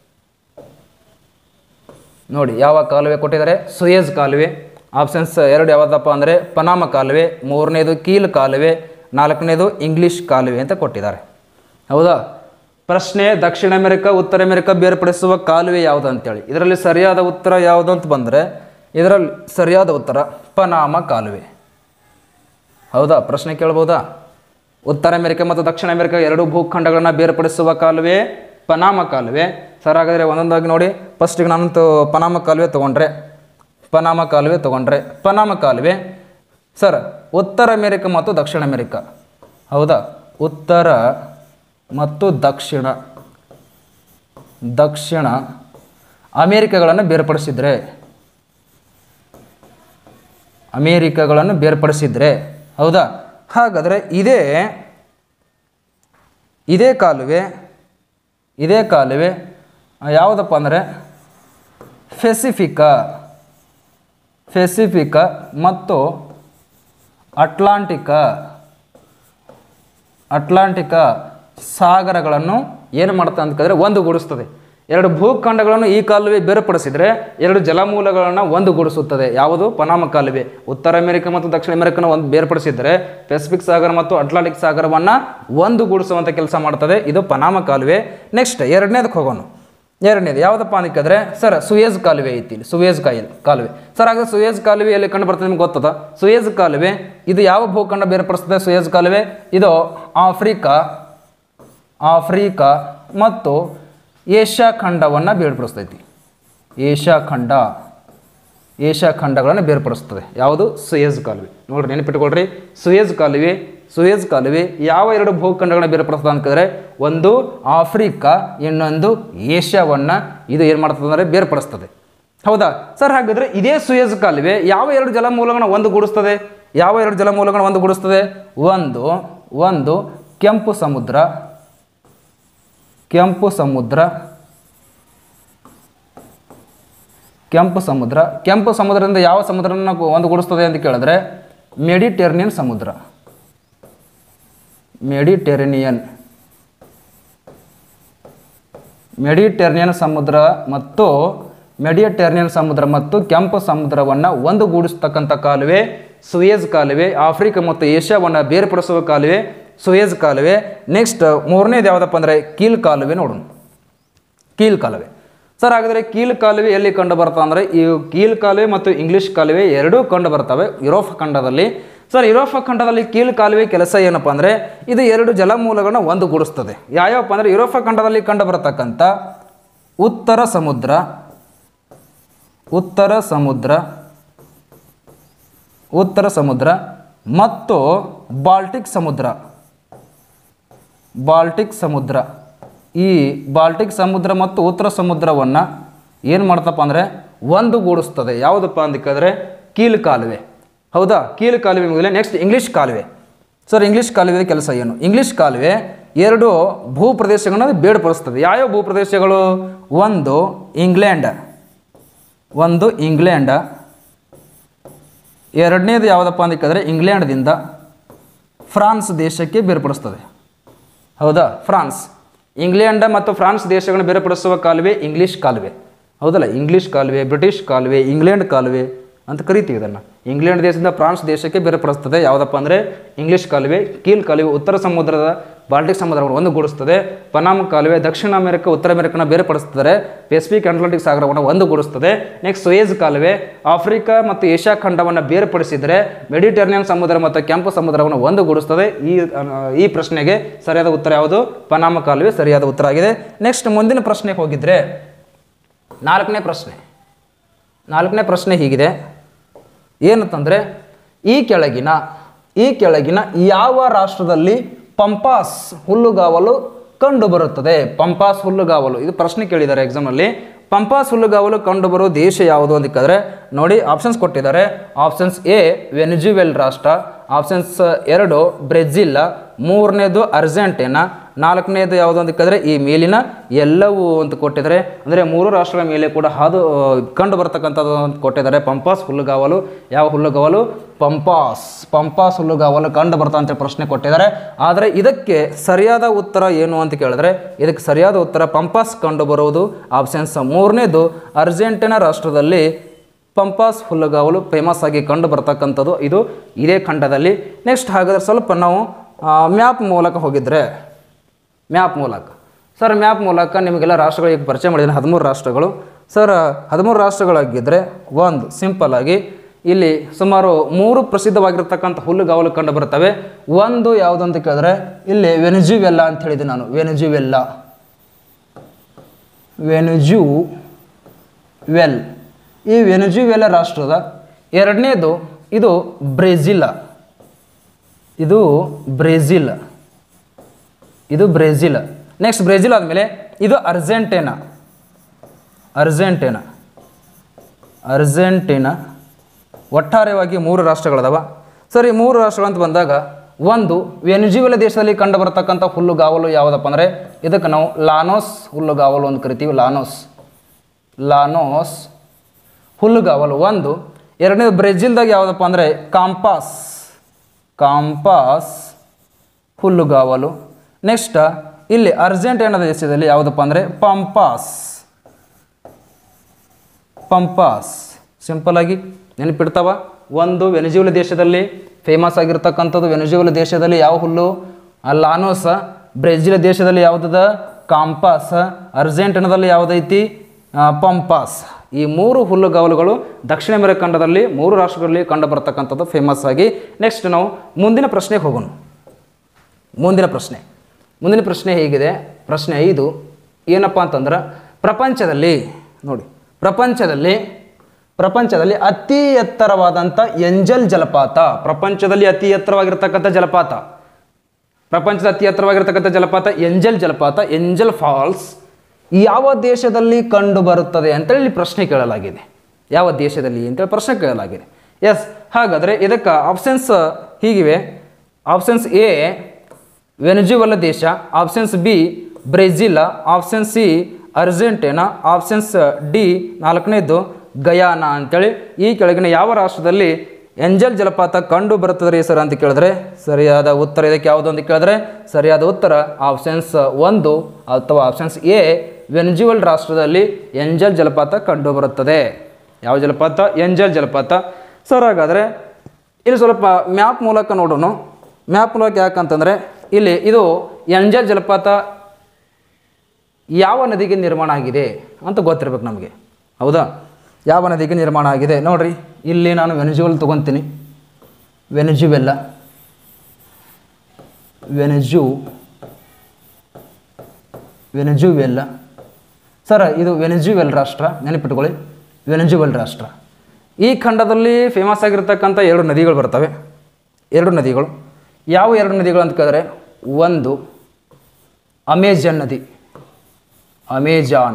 ನೋಡಿ ಯಾವ ಕಾಲುವೆ ಕೊಟ್ಟಿದ್ದಾರೆ ಸುಯೇಜ್ ಕಾಲುವೆ ಆಪ್ಷನ್ಸ್ ಎರಡು ಯಾವುದಪ್ಪ ಅಂದರೆ ಪನಾಮ ಕಾಲುವೆ ಮೂರನೇದು ಕೀಲ್ ಕಾಲುವೆ ನಾಲ್ಕನೇದು ಇಂಗ್ಲೀಷ್ ಕಾಲುವೆ ಅಂತ ಕೊಟ್ಟಿದ್ದಾರೆ ಹೌದಾ ಪ್ರಶ್ನೆ ದಕ್ಷಿಣ ಅಮೆರಿಕ ಉತ್ತರ ಅಮೆರಿಕ ಬೇರ್ಪಡಿಸುವ ಕಾಲುವೆ ಯಾವುದು ಅಂತೇಳಿ ಇದರಲ್ಲಿ ಸರಿಯಾದ ಉತ್ತರ ಯಾವುದು ಅಂತ ಬಂದರೆ ಇದರಲ್ಲಿ ಸರಿಯಾದ ಉತ್ತರ ಪನಾಮ ಕಾಲುವೆ ಹೌದಾ ಪ್ರಶ್ನೆ ಕೇಳ್ಬೋದಾ ಉತ್ತರ ಅಮೆರಿಕ ಮತ್ತು ದಕ್ಷಿಣ ಅಮೆರಿಕ ಎರಡು ಭೂಖಂಡಗಳನ್ನು ಬೇರ್ಪಡಿಸುವ ಕಾಲುವೆ ಪನಾಮ ಕಾಲುವೆ ಸರ್ ಹಾಗಾದರೆ ಒಂದೊಂದಾಗಿ ನೋಡಿ ಫಸ್ಟಿಗೆ ನಾನಂತೂ ಪನಾಮ ಕಾಲುವೆ ತೊಗೊಂಡ್ರೆ ಪನಾಮ ಕಾಲುವೆ ತೊಗೊಂಡ್ರೆ ಪನಾಮ ಕಾಲುವೆ ಸರ್ ಉತ್ತರ ಅಮೆರಿಕ ಮತ್ತು ದಕ್ಷಿಣ ಅಮೆರಿಕ ಹೌದಾ ಉತ್ತರ ಮತ್ತು ದಕ್ಷಿಣ ದಕ್ಷಿಣ ಅಮೇರಿಕಗಳನ್ನು ಬೇರ್ಪಡಿಸಿದ್ರೆ ಅಮೇರಿಕಗಳನ್ನು ಬೇರ್ಪಡಿಸಿದ್ರೆ ಹೌದಾ ಹಾಗಾದರೆ ಇದೇ ಇದೇ ಕಾಲುವೆ ಇದೇ ಕಾಲುವೆ ಆ, ಯಾವುದಪ್ಪ ಅಂದರೆ ಫೆಸಿಫಿಕಾ ಫೆಸಿಫಿಕಾ ಮತ್ತು ಅಟ್ಲಾಂಟಿಕಾ ಅಟ್ಲಾಂಟಿಕಾ ಸಾಗರಗಳನ್ನು ಏನು ಮಾಡುತ್ತೆ ಅಂತ ಕೇಳಿದ್ರೆ ಒಂದುಗೂಡಿಸ್ತದೆ ಎರಡು ಭೂಖಂಡಗಳನ್ನು ಈ ಕಾಲುವೆ ಬೇರ್ಪಡಿಸಿದರೆ ಎರಡು ಜಲಮೂಲಗಳನ್ನು ಒಂದುಗೂಡಿಸುತ್ತದೆ ಯಾವುದು ಪನಾಮ ಕಾಲುವೆ ಉತ್ತರ ಅಮೆರಿಕ ಮತ್ತು ದಕ್ಷಿಣ ಅಮೆರಿಕನ ಒಂದು ಬೇರ್ಪಡಿಸಿದರೆ ಪೆಸಿಫಿಕ್ ಸಾಗರ ಮತ್ತು ಅಟ್ಲಾಂಟಿಕ್ ಸಾಗರವನ್ನು ಒಂದುಗೂಡಿಸುವಂಥ ಕೆಲಸ ಮಾಡ್ತದೆ ಇದು ಪನಾಮ ಕಾಲುವೆ ನೆಕ್ಸ್ಟ್ ಎರಡನೇದಕ್ಕೆ ಹೋಗೋಣ ಎರಡನೇದು ಯಾವುದಪ್ಪ ಅಂತ ಕೇಳಿದ್ರೆ ಸರ್ ಸುಯೇಜ್ ಕಾಲುವೆ ಐತಿ ಇಲ್ಲಿ ಸುಯೇಜ್ ಕಾಯಿಲ್ ಕಾಲುವೆ ಸರ್ ಹಾಗಾದ್ರೆ ಸುಯೇಜ್ ಕಾಲುವೆ ಎಲ್ಲಿ ಕಂಡು ಬರ್ತದೆ ನಿಮ್ಗೆ ಗೊತ್ತದ ಸುಯೇಜ್ ಕಾಲುವೆ ಇದು ಯಾವ ಭೂಖಂಡ ಬೇರ್ಪಡಿಸ್ತದೆ ಸುಯೇಜ್ ಕಾಲುವೆ ಇದು ಆಫ್ರಿಕಾ ಆಫ್ರಿಕಾ ಮತ್ತು ಏಷ್ಯಾ ಖಂಡವನ್ನು ಬೇರ್ಪಡಿಸ್ತೈತಿ ಏಷ್ಯಾ ಖಂಡ ಏಷ್ಯಾ ಖಂಡಗಳನ್ನು ಬೇರ್ಪಡಿಸ್ತದೆ ಯಾವುದು ಸುಯೇಜ್ ಕಾಲುವೆ ನೋಡ್ರಿ ನೆನಪಿಟ್ಕೊಳ್ರಿ ಸುಯೇಜ್ ಕಾಲುವೆ ಸುಯೇಜ್ ಕಾಲುವೆ ಯಾವ ಎರಡು ಭೂಖಂಡಗಳನ್ನ ಬೇರ್ಪಡಿಸ್ತದೆ ಅಂತಂದರೆ ಒಂದು ಆಫ್ರಿಕಾ ಇನ್ನೊಂದು ಏಷ್ಯಾವನ್ನು ಇದು ಏನು ಮಾಡ್ತದೆ ಅಂದರೆ ಬೇರ್ಪಡಿಸ್ತದೆ ಹೌದಾ ಸರ್ ಹಾಗಾದರೆ ಇದೇ ಸುಯೇಜ್ ಕಾಲುವೆ ಯಾವ ಎರಡು ಜಲಮೂಲಗಳನ್ನ ಒಂದುಗೂಡಿಸ್ತದೆ ಯಾವ ಎರಡು ಜಲಮೂಲಗಳನ್ನ ಒಂದುಗೂಡಿಸ್ತದೆ ಒಂದು ಒಂದು ಕೆಂಪು ಸಮುದ್ರ ಕೆಂಪು ಸಮುದ್ರ ಕೆಂಪು ಸಮುದ್ರ ಕೆಂಪು ಸಮುದ್ರದಿಂದ ಯಾವ ಸಮುದ್ರನ ಒಂದುಗೂಡಿಸ್ತದೆ ಅಂತ ಕೇಳಿದ್ರೆ ಮೆಡಿಟೇರಿಯನ್ ಸಮುದ್ರ ಮೆಡಿಟೇರಿನಿಯನ್ ಮೆಡಿಟೇರಿಯನ್ ಸಮುದ್ರ ಮತ್ತು ಮೆಡಿಟೇರಿಯನ್ ಸಮುದ್ರ ಮತ್ತು ಕೆಂಪು ಸಮುದ್ರವನ್ನು ಒಂದುಗೂಡಿಸ್ತಕ್ಕಂಥ ಕಾಲುವೆ ಸುಯೇಜ್ ಕಾಲುವೆ ಆಫ್ರಿಕಾ ಮತ್ತು ಏಷ್ಯಾವನ್ನು ಬೇರ್ಪಡಿಸುವ ಕಾಲುವೆ ಸುಯೇಜ್ ಕಾಲುವೆ ನೆಕ್ಸ್ಟ್ ಮೂರನೇದು ಯಾವುದಪ್ಪ ಅಂದರೆ ಕೀಲ್ ಕಾಲುವೆ ನೋಡೋಣ ಕೀಲ್ ಕಾಲುವೆ ಸರ್ ಹಾಗಾದರೆ ಕೀಲ್ ಕಾಲುವೆ ಎಲ್ಲಿ ಕಂಡು ಬರ್ತಾ ಅಂದರೆ ಈ ಕೀಲ್ ಕಾಲುವೆ ಮತ್ತು ಇಂಗ್ಲಿಷ್ ಕಾಲುವೆ ಎರಡೂ ಕಂಡು ಬರ್ತವೆ ಯುರೋಪ್ ಖಂಡದಲ್ಲಿ ಸರ್ ಯುರೋಪ್ ಖಂಡದಲ್ಲಿ ಕೀಲ್ ಕಾಲುವೆ ಕೆಲಸ ಏನಪ್ಪ ಅಂದರೆ ಇದು ಎರಡು ಜಲಮೂಲಗಳನ್ನ ಒಂದುಗೂಡಿಸ್ತದೆ ಯಾವ್ಯಾವಪ್ಪ ಅಂದರೆ ಯುರೋಪ್ ಖಂಡದಲ್ಲಿ ಕಂಡು ಬರತಕ್ಕಂಥ ಉತ್ತರ ಸಮುದ್ರ ಉತ್ತರ ಸಮುದ್ರ ಉತ್ತರ ಸಮುದ್ರ ಮತ್ತು ಬಾಲ್ಟಿಕ್ ಸಮುದ್ರ ಬಾಲ್ಟಿಕ್ ಸಮುದ್ರ ಈ ಬಾಲ್ಟಿಕ್ ಸಮುದ್ರ ಮತ್ತು ಉತ್ತರ ಸಮುದ್ರವನ್ನು ಏನು ಮಾಡ್ತಪ್ಪ ಅಂದರೆ ಒಂದುಗೂಡಿಸ್ತದೆ ಯಾವುದಪ್ಪ ಅಂತ ಕೇಳಿದ್ರೆ ಕೀಲು ಕಾಲುವೆ ಹೌದಾ ಕೀಲು ಕಾಲುವೆ ಮುಗಿಲೆ ನೆಕ್ಸ್ಟ್ ಇಂಗ್ಲೀಷ್ ಕಾಲುವೆ ಸರ್ ಇಂಗ್ಲೀಷ್ ಕಾಲುವೆ ಕೆಲಸ ಏನು ಇಂಗ್ಲೀಷ್ ಕಾಲುವೆ ಎರಡು ಭೂ ಪ್ರದೇಶಗಳನ್ನು ಬೇರ್ಪಡಿಸ್ತದೆ ಯಾವ್ಯಾವ ಭೂ ಪ್ರದೇಶಗಳು ಒಂದು ಇಂಗ್ಲೆಂಡ್ ಒಂದು ಇಂಗ್ಲೆಂಡ್ ಎರಡನೇದು ಯಾವುದಪ್ಪ ಅಂತ ಕೇಳಿದ್ರೆ ಇಂಗ್ಲೆಂಡ್ದಿಂದ ಫ್ರಾನ್ಸ್ ದೇಶಕ್ಕೆ ಬೇರ್ಪಡಿಸ್ತದೆ ಹೌದಾ ಫ್ರಾನ್ಸ್ ಇಂಗ್ಲೆಂಡ್ ಮತ್ತು ಫ್ರಾನ್ಸ್ ದೇಶಗಳನ್ನು ಬೇರ್ಪಡಿಸುವ ಕಾಲುವೆ ಇಂಗ್ಲೀಷ್ ಕಾಲುವೆ ಹೌದಲ್ಲ ಇಂಗ್ಲೀಷ್ ಕಾಲುವೆ ಬ್ರಿಟಿಷ್ ಕಾಲುವೆ ಇಂಗ್ಲೆಂಡ್ ಕಾಲುವೆ ಅಂತ ಕರಿತೀವಿ ಇದನ್ನು ಇಂಗ್ಲೆಂಡ್ ದೇಶದಿಂದ ಫ್ರಾನ್ಸ್ ದೇಶಕ್ಕೆ ಬೇರ್ಪಡಿಸ್ತದೆ ಯಾವುದಪ್ಪ ಅಂದರೆ ಇಂಗ್ಲೀಷ್ ಕಾಲುವೆ ಕೀಲ್ ಕಾಲುವೆ ಉತ್ತರ ಸಮುದ್ರದ ಬಾಲ್ಟಿಕ್ ಸಮುದ್ರವನ್ನು ಒಂದುಗೂಡಿಸ್ತದೆ ಪನಾಮ ಕಾಲುವೆ ದಕ್ಷಿಣ ಅಮೆರಿಕ ಉತ್ತರ ಅಮೆರಿಕನ ಬೇರ್ಪಡಿಸ್ತಾರೆ ಪೆಸಿಫಿಕ್ ಅಟ್ಲಾಂಟಿಕ್ ಸಾಗರವನ್ನು ಒಂದುಗೂಡಿಸ್ತದೆ ನೆಕ್ಸ್ಟ್ ಸುಯೇಜ್ ಕಾಲುವೆ ಆಫ್ರಿಕಾ ಮತ್ತು ಏಷ್ಯಾ ಖಂಡವನ್ನು ಬೇರ್ಪಡಿಸಿದರೆ ಮೆಡಿಟೇರಿಯನ್ ಸಮುದ್ರ ಮತ್ತು ಕೆಂಪು ಸಮುದ್ರವನ್ನು ಒಂದುಗೂಡಿಸ್ತದೆ ಈ ಅಹ್, ಈ ಪ್ರಶ್ನೆಗೆ ಸರಿಯಾದ ಉತ್ತರ ಯಾವುದು ಪನಾಮ ಕಾಲುವೆ ಸರಿಯಾದ ಉತ್ತರ ಆಗಿದೆ ನೆಕ್ಸ್ಟ್ ಮುಂದಿನ ಪ್ರಶ್ನೆಗೆ ಹೋಗಿದ್ರೆ ನಾಲ್ಕನೇ ಪ್ರಶ್ನೆ ನಾಲ್ಕನೇ ಪ್ರಶ್ನೆ ಹೀಗಿದೆ ಏನಂತಂದರೆ ಈ ಕೆಳಗಿನ ಈ ಕೆಳಗಿನ ಯಾವ ರಾಷ್ಟ್ರದಲ್ಲಿ ಪಂಪಾಸ್ ಹುಲ್ಲುಗಾವಲು ಕಂಡುಬರುತ್ತದೆ ಪಂಪಾಸ್ ಹುಲ್ಲುಗಾವಲು ಇದು ಪ್ರಶ್ನೆ ಕೇಳಿದ್ದಾರೆ ಎಕ್ಸಾಮಲ್ಲಿ ಪಂಪಾಸ್ ಹುಲ್ಲುಗಾವಲು ಕಂಡುಬರುವ ದೇಶ ಯಾವುದು ಅಂತ ಕೇಳಿದ್ರೆ ನೋಡಿ ಆಪ್ಷನ್ಸ್ ಕೊಟ್ಟಿದ್ದಾರೆ ಆಪ್ಷನ್ಸ್ ಎ ವೆನಿಜುವೆಲ್ ರಾಷ್ಟ್ರ ಆಪ್ಷನ್ಸ್ ಎರಡು ಬ್ರೆಜಿಲ್ ಮೂರನೇದು ಅರ್ಜೆಂಟೀನಾ ನಾಲ್ಕನೇದು ಯಾವುದು ಅಂತ ಕೇಳಿದ್ರೆ ಈ ಮೇಲಿನ ಎಲ್ಲವೂ ಅಂತ ಕೊಟ್ಟಿದ್ದಾರೆ ಅಂದರೆ ಮೂರು ರಾಷ್ಟ್ರಗಳ ಮೇಲೆ ಕೂಡ ಹಾದು ಆ, ಕಂಡು ಬರ್ತಕ್ಕಂಥದ್ದು ಅಂತ ಕೊಟ್ಟಿದ್ದಾರೆ ಪಂಪಾಸ್ ಹುಲ್ಲುಗಾವಲು ಯಾವ ಹುಲ್ಲುಗಾವಲು ಪಂಪಾಸ್ ಪಂಪಾಸ್ ಹುಲ್ಲುಗಾವಲು ಕಂಡು ಬರ್ತಾ ಅಂತ ಪ್ರಶ್ನೆ ಕೊಟ್ಟಿದ್ದಾರೆ ಆದರೆ ಇದಕ್ಕೆ ಸರಿಯಾದ ಉತ್ತರ ಏನು ಅಂತ ಕೇಳಿದ್ರೆ ಇದಕ್ಕೆ ಸರಿಯಾದ ಉತ್ತರ ಪಂಪಾಸ್ ಕಂಡು ಬರುವುದು ಆಪ್ಷನ್ಸ್ ಮೂರನೇದು ಅರ್ಜೆಂಟೀನಾ ರಾಷ್ಟ್ರದಲ್ಲಿ ಪಂಪಾಸ್ ಹುಲ್ಲುಗಾವಲು ಫೇಮಸ್ ಆಗಿ ಕಂಡು ಬರ್ತಕ್ಕಂಥದ್ದು ಇದು ಇದೇ ಖಂಡದಲ್ಲಿ ನೆಕ್ಸ್ಟ್ ಹಾಗಾದ್ರೆ ಸ್ವಲ್ಪ ನಾವು ಮ್ಯಾಪ್ ಮೂಲಕ ಹೋಗಿದ್ರೆ ಮ್ಯಾಪ್ ಮೂಲಕ ಸರ್ ಮ್ಯಾಪ್ ಮೂಲಕ ನಿಮಗೆಲ್ಲ ರಾಷ್ಟ್ರಗಳಿಗೆ ಪರಿಚಯ ಮಾಡಿದ್ದೀನಿ ಹದಿಮೂರು ರಾಷ್ಟ್ರಗಳು ಸರ್ ಹದಿಮೂರು ರಾಷ್ಟ್ರಗಳಾಗಿದ್ದರೆ ಒಂದು ಸಿಂಪಲ್ ಆಗಿ ಇಲ್ಲಿ ಸುಮಾರು ಮೂರು ಪ್ರಸಿದ್ಧವಾಗಿರ್ತಕ್ಕಂಥ ಹುಲ್ಲುಗಾವಲು ಕಂಡು ಬರ್ತವೆ ಒಂದು ಯಾವುದು ಅಂತ ಕೇಳಿದ್ರೆ ಇಲ್ಲಿ ವೆನಿಜುವೆಲ್ಲಾ ಅಂತ ಹೇಳಿದೆ ನಾನು ವೆನಿಜುವೆಲ್ಲಾ ವೆನಿಜು ವೆಲ್ ಈ ವೆನಿಜುವೆಲಾ ರಾಷ್ಟ್ರದ ಎರಡನೇದು ಇದು ಬ್ರೆಜಿಲ್ ಇದು ಬ್ರೆಜಿಲ್ ಇದು ಬ್ರೆಜಿಲ್ ನೆಕ್ಸ್ಟ್ ಬ್ರೆಜಿಲ್ ಆದಮೇಲೆ ಇದು ಅರ್ಜೆಂಟೀನಾ ಅರ್ಜೆಂಟೀನಾ ಅರ್ಜೆಂಟೀನಾ ಒಟ್ಟಾರೆಯಾಗಿ ಮೂರು ರಾಷ್ಟ್ರಗಳದಾವ ಸರಿ ಮೂರು ರಾಷ್ಟ್ರಗಳು ಅಂತ ಬಂದಾಗ ಒಂದು ವೆನಿಜುವೆಲ ದೇಶದಲ್ಲಿ ಕಂಡು ಬರತಕ್ಕಂಥ ಹುಲ್ಲುಗಾವಲು ಯಾವುದಪ್ಪ ಅಂದರೆ ಇದಕ್ಕೆ ನಾವು ಲಾನೋಸ್ ಹುಲ್ಲುಗಾವಲು ಅಂತ ಕರಿತೀವಿ ಲಾನೋಸ್ ಲಾನೋಸ್ ಹುಲ್ಲುಗಾವಲು ಒಂದು ಎರಡನೇದು ಬ್ರೆಜಿಲ್ದಾಗ ಯಾವುದಪ್ಪ ಅಂದರೆ ಕಾಂಪಾಸ್ ಕಾಂಪಾಸ್ ಹುಲ್ಲುಗಾವಲು ನೆಕ್ಸ್ಟ್ ಇಲ್ಲಿ ಅರ್ಜೆಂಟೀನಾ ದೇಶದಲ್ಲಿ ಯಾವುದಪ್ಪ ಅಂದರೆ ಪಂಪಾಸ್ ಪಂಪಾಸ್ ಸಿಂಪಲ್ ಆಗಿ ನೆನಪಿಡ್ತಾವ ಒಂದು ವೆನಿಜುವಲ ದೇಶದಲ್ಲಿ ಫೇಮಸ್ ಆಗಿರ್ತಕ್ಕಂಥದ್ದು ವೆನಿಜುವಲ ದೇಶದಲ್ಲಿ ಯಾವ ಹುಲ್ಲು ಲಾನೋಸ ಬ್ರೆಜಿಲ್ ದೇಶದಲ್ಲಿ ಯಾವುದದ ಕಾಂಪಾಸ್ ಅರ್ಜೆಂಟೀನಾದಲ್ಲಿ ಯಾವುದೈತಿ ಆ, ಪಂಪಾಸ್ ಈ ಮೂರು ಹುಲ್ಲುಗಾವಲುಗಳು ದಕ್ಷಿಣ ಅಮೆರಿಕ ಖಂಡದಲ್ಲಿ ಮೂರು ರಾಷ್ಟ್ರಗಳಲ್ಲಿ ಕಂಡು ಬರ್ತಕ್ಕಂಥದ್ದು ಫೇಮಸ್ ಆಗಿ ನೆಕ್ಸ್ಟ್ ನಾವು ಮುಂದಿನ ಪ್ರಶ್ನೆಗೆ ಹೋಗೋಣ ಮುಂದಿನ ಪ್ರಶ್ನೆ ಮುಂದಿನ ಪ್ರಶ್ನೆ ಹೇಗಿದೆ ಪ್ರಶ್ನೆ ಐದು ಏನಪ್ಪ ಅಂತಂದ್ರೆ ಪ್ರಪಂಚದಲ್ಲಿ ನೋಡಿ ಪ್ರಪಂಚದಲ್ಲಿ ಪ್ರಪಂಚದಲ್ಲಿ ಅತಿ ಎತ್ತರವಾದಂಥ ಎಂಜಲ್ ಜಲಪಾತ ಪ್ರಪಂಚದಲ್ಲಿ ಅತಿ ಎತ್ತರವಾಗಿರ್ತಕ್ಕಂಥ ಜಲಪಾತ ಪ್ರಪಂಚದ ಅತಿ ಎತ್ತರವಾಗಿರ್ತಕ್ಕಂಥ ಜಲಪಾತ ಎಂಜಲ್ ಜಲಪಾತ ಎಂಜಲ್ ಫಾಲ್ಸ್ ಯಾವ ದೇಶದಲ್ಲಿ ಕಂಡು ಬರುತ್ತದೆ ಅಂತೇಳಿ ಇಲ್ಲಿ ಪ್ರಶ್ನೆ ಕೇಳಲಾಗಿದೆ ಯಾವ ದೇಶದಲ್ಲಿ ಅಂತೇಳಿ ಪ್ರಶ್ನೆ ಕೇಳಲಾಗಿದೆ ಎಸ್ ಹಾಗಾದರೆ ಇದಕ್ಕೆ ಆಪ್ಷನ್ಸ್ ಹೀಗಿವೆ ಆಪ್ಷನ್ಸ್ ಎ ವೆನಿಜುವಲ ದೇಶ options B Brazil option C Argentina options D ನಾಲ್ಕನೇದು ಗಯಾನ ಅಂತೇಳಿ ಈ ಕೆಳಗಿನ ಯಾವ ರಾಷ್ಟ್ರದಲ್ಲಿ ಎಂಜಲ್ ಜಲಪಾತ ಕಂಡು ಬರುತ್ತದೆ ರೀ ಸರ್ ಅಂತ ಕೇಳಿದ್ರೆ ಸರಿಯಾದ ಉತ್ತರ ಇದಕ್ಕೆ ಯಾವುದು ಅಂತ ಕೇಳಿದ್ರೆ ಸರಿಯಾದ ಉತ್ತರ ಆಪ್ಷನ್ಸ್ ಒಂದು ಅಥವಾ ಆಪ್ಷನ್ಸ್ ಎ ವೆನಿಜುವಲ್ ರಾಷ್ಟ್ರದಲ್ಲಿ ಎಂಜಲ್ ಜಲಪಾತ ಕಂಡುಬರುತ್ತದೆ ಯಾವ ಜಲಪಾತ ಎಂಜಲ್ ಜಲಪಾತ ಸರ್ ಹಾಗಾದರೆ ಇಲ್ಲಿ ಸ್ವಲ್ಪ ಮ್ಯಾಪ್ ಮೂಲಕ ನೋಡೋಣ ಮ್ಯಾಪ್ ಮೂಲಕ ಯಾಕಂತಂದರೆ ಇಲ್ಲಿ ಇದು ಎಂಜಲ್ ಜಲಪಾತ ಯಾವ ನದಿಗೆ ನಿರ್ಮಾಣ ಆಗಿದೆ ಅಂತ ಗೊತ್ತಿರ್ಬೇಕು ನಮಗೆ ಹೌದಾ ಯಾವ ನದಿಗೆ ನಿರ್ಮಾಣ ಆಗಿದೆ ನೋಡ್ರಿ ಇಲ್ಲಿ ನಾನು ವೆನಿಜುವಲ್ ತೊಗೊತೀನಿ ವೆನಿಜುವೆಲ್ಲ ವೆನೆಜು ವೆನೆಜುವೆಲ್ಲ ಸರ್ ಇದು ವೆನೆಜುವೆಲ್ ರಾಷ್ಟ್ರ ನೆನಪಿಟ್ಕೊಳ್ಳಿ ವೆನೆಜುವೆಲ್ ರಾಷ್ಟ್ರ ಈ ಖಂಡದಲ್ಲಿ ಫೇಮಸ್ ಆಗಿರ್ತಕ್ಕಂಥ ಎರಡು ನದಿಗಳು ಬರ್ತವೆ ಎರಡು ನದಿಗಳು ಯಾವ ಎರಡು ನದಿಗಳು ಅಂತ ಕೇಳಿದ್ರೆ ಒಂದು ಅಮೇಜಾನ್ ನದಿ ಅಮೇಜಾನ್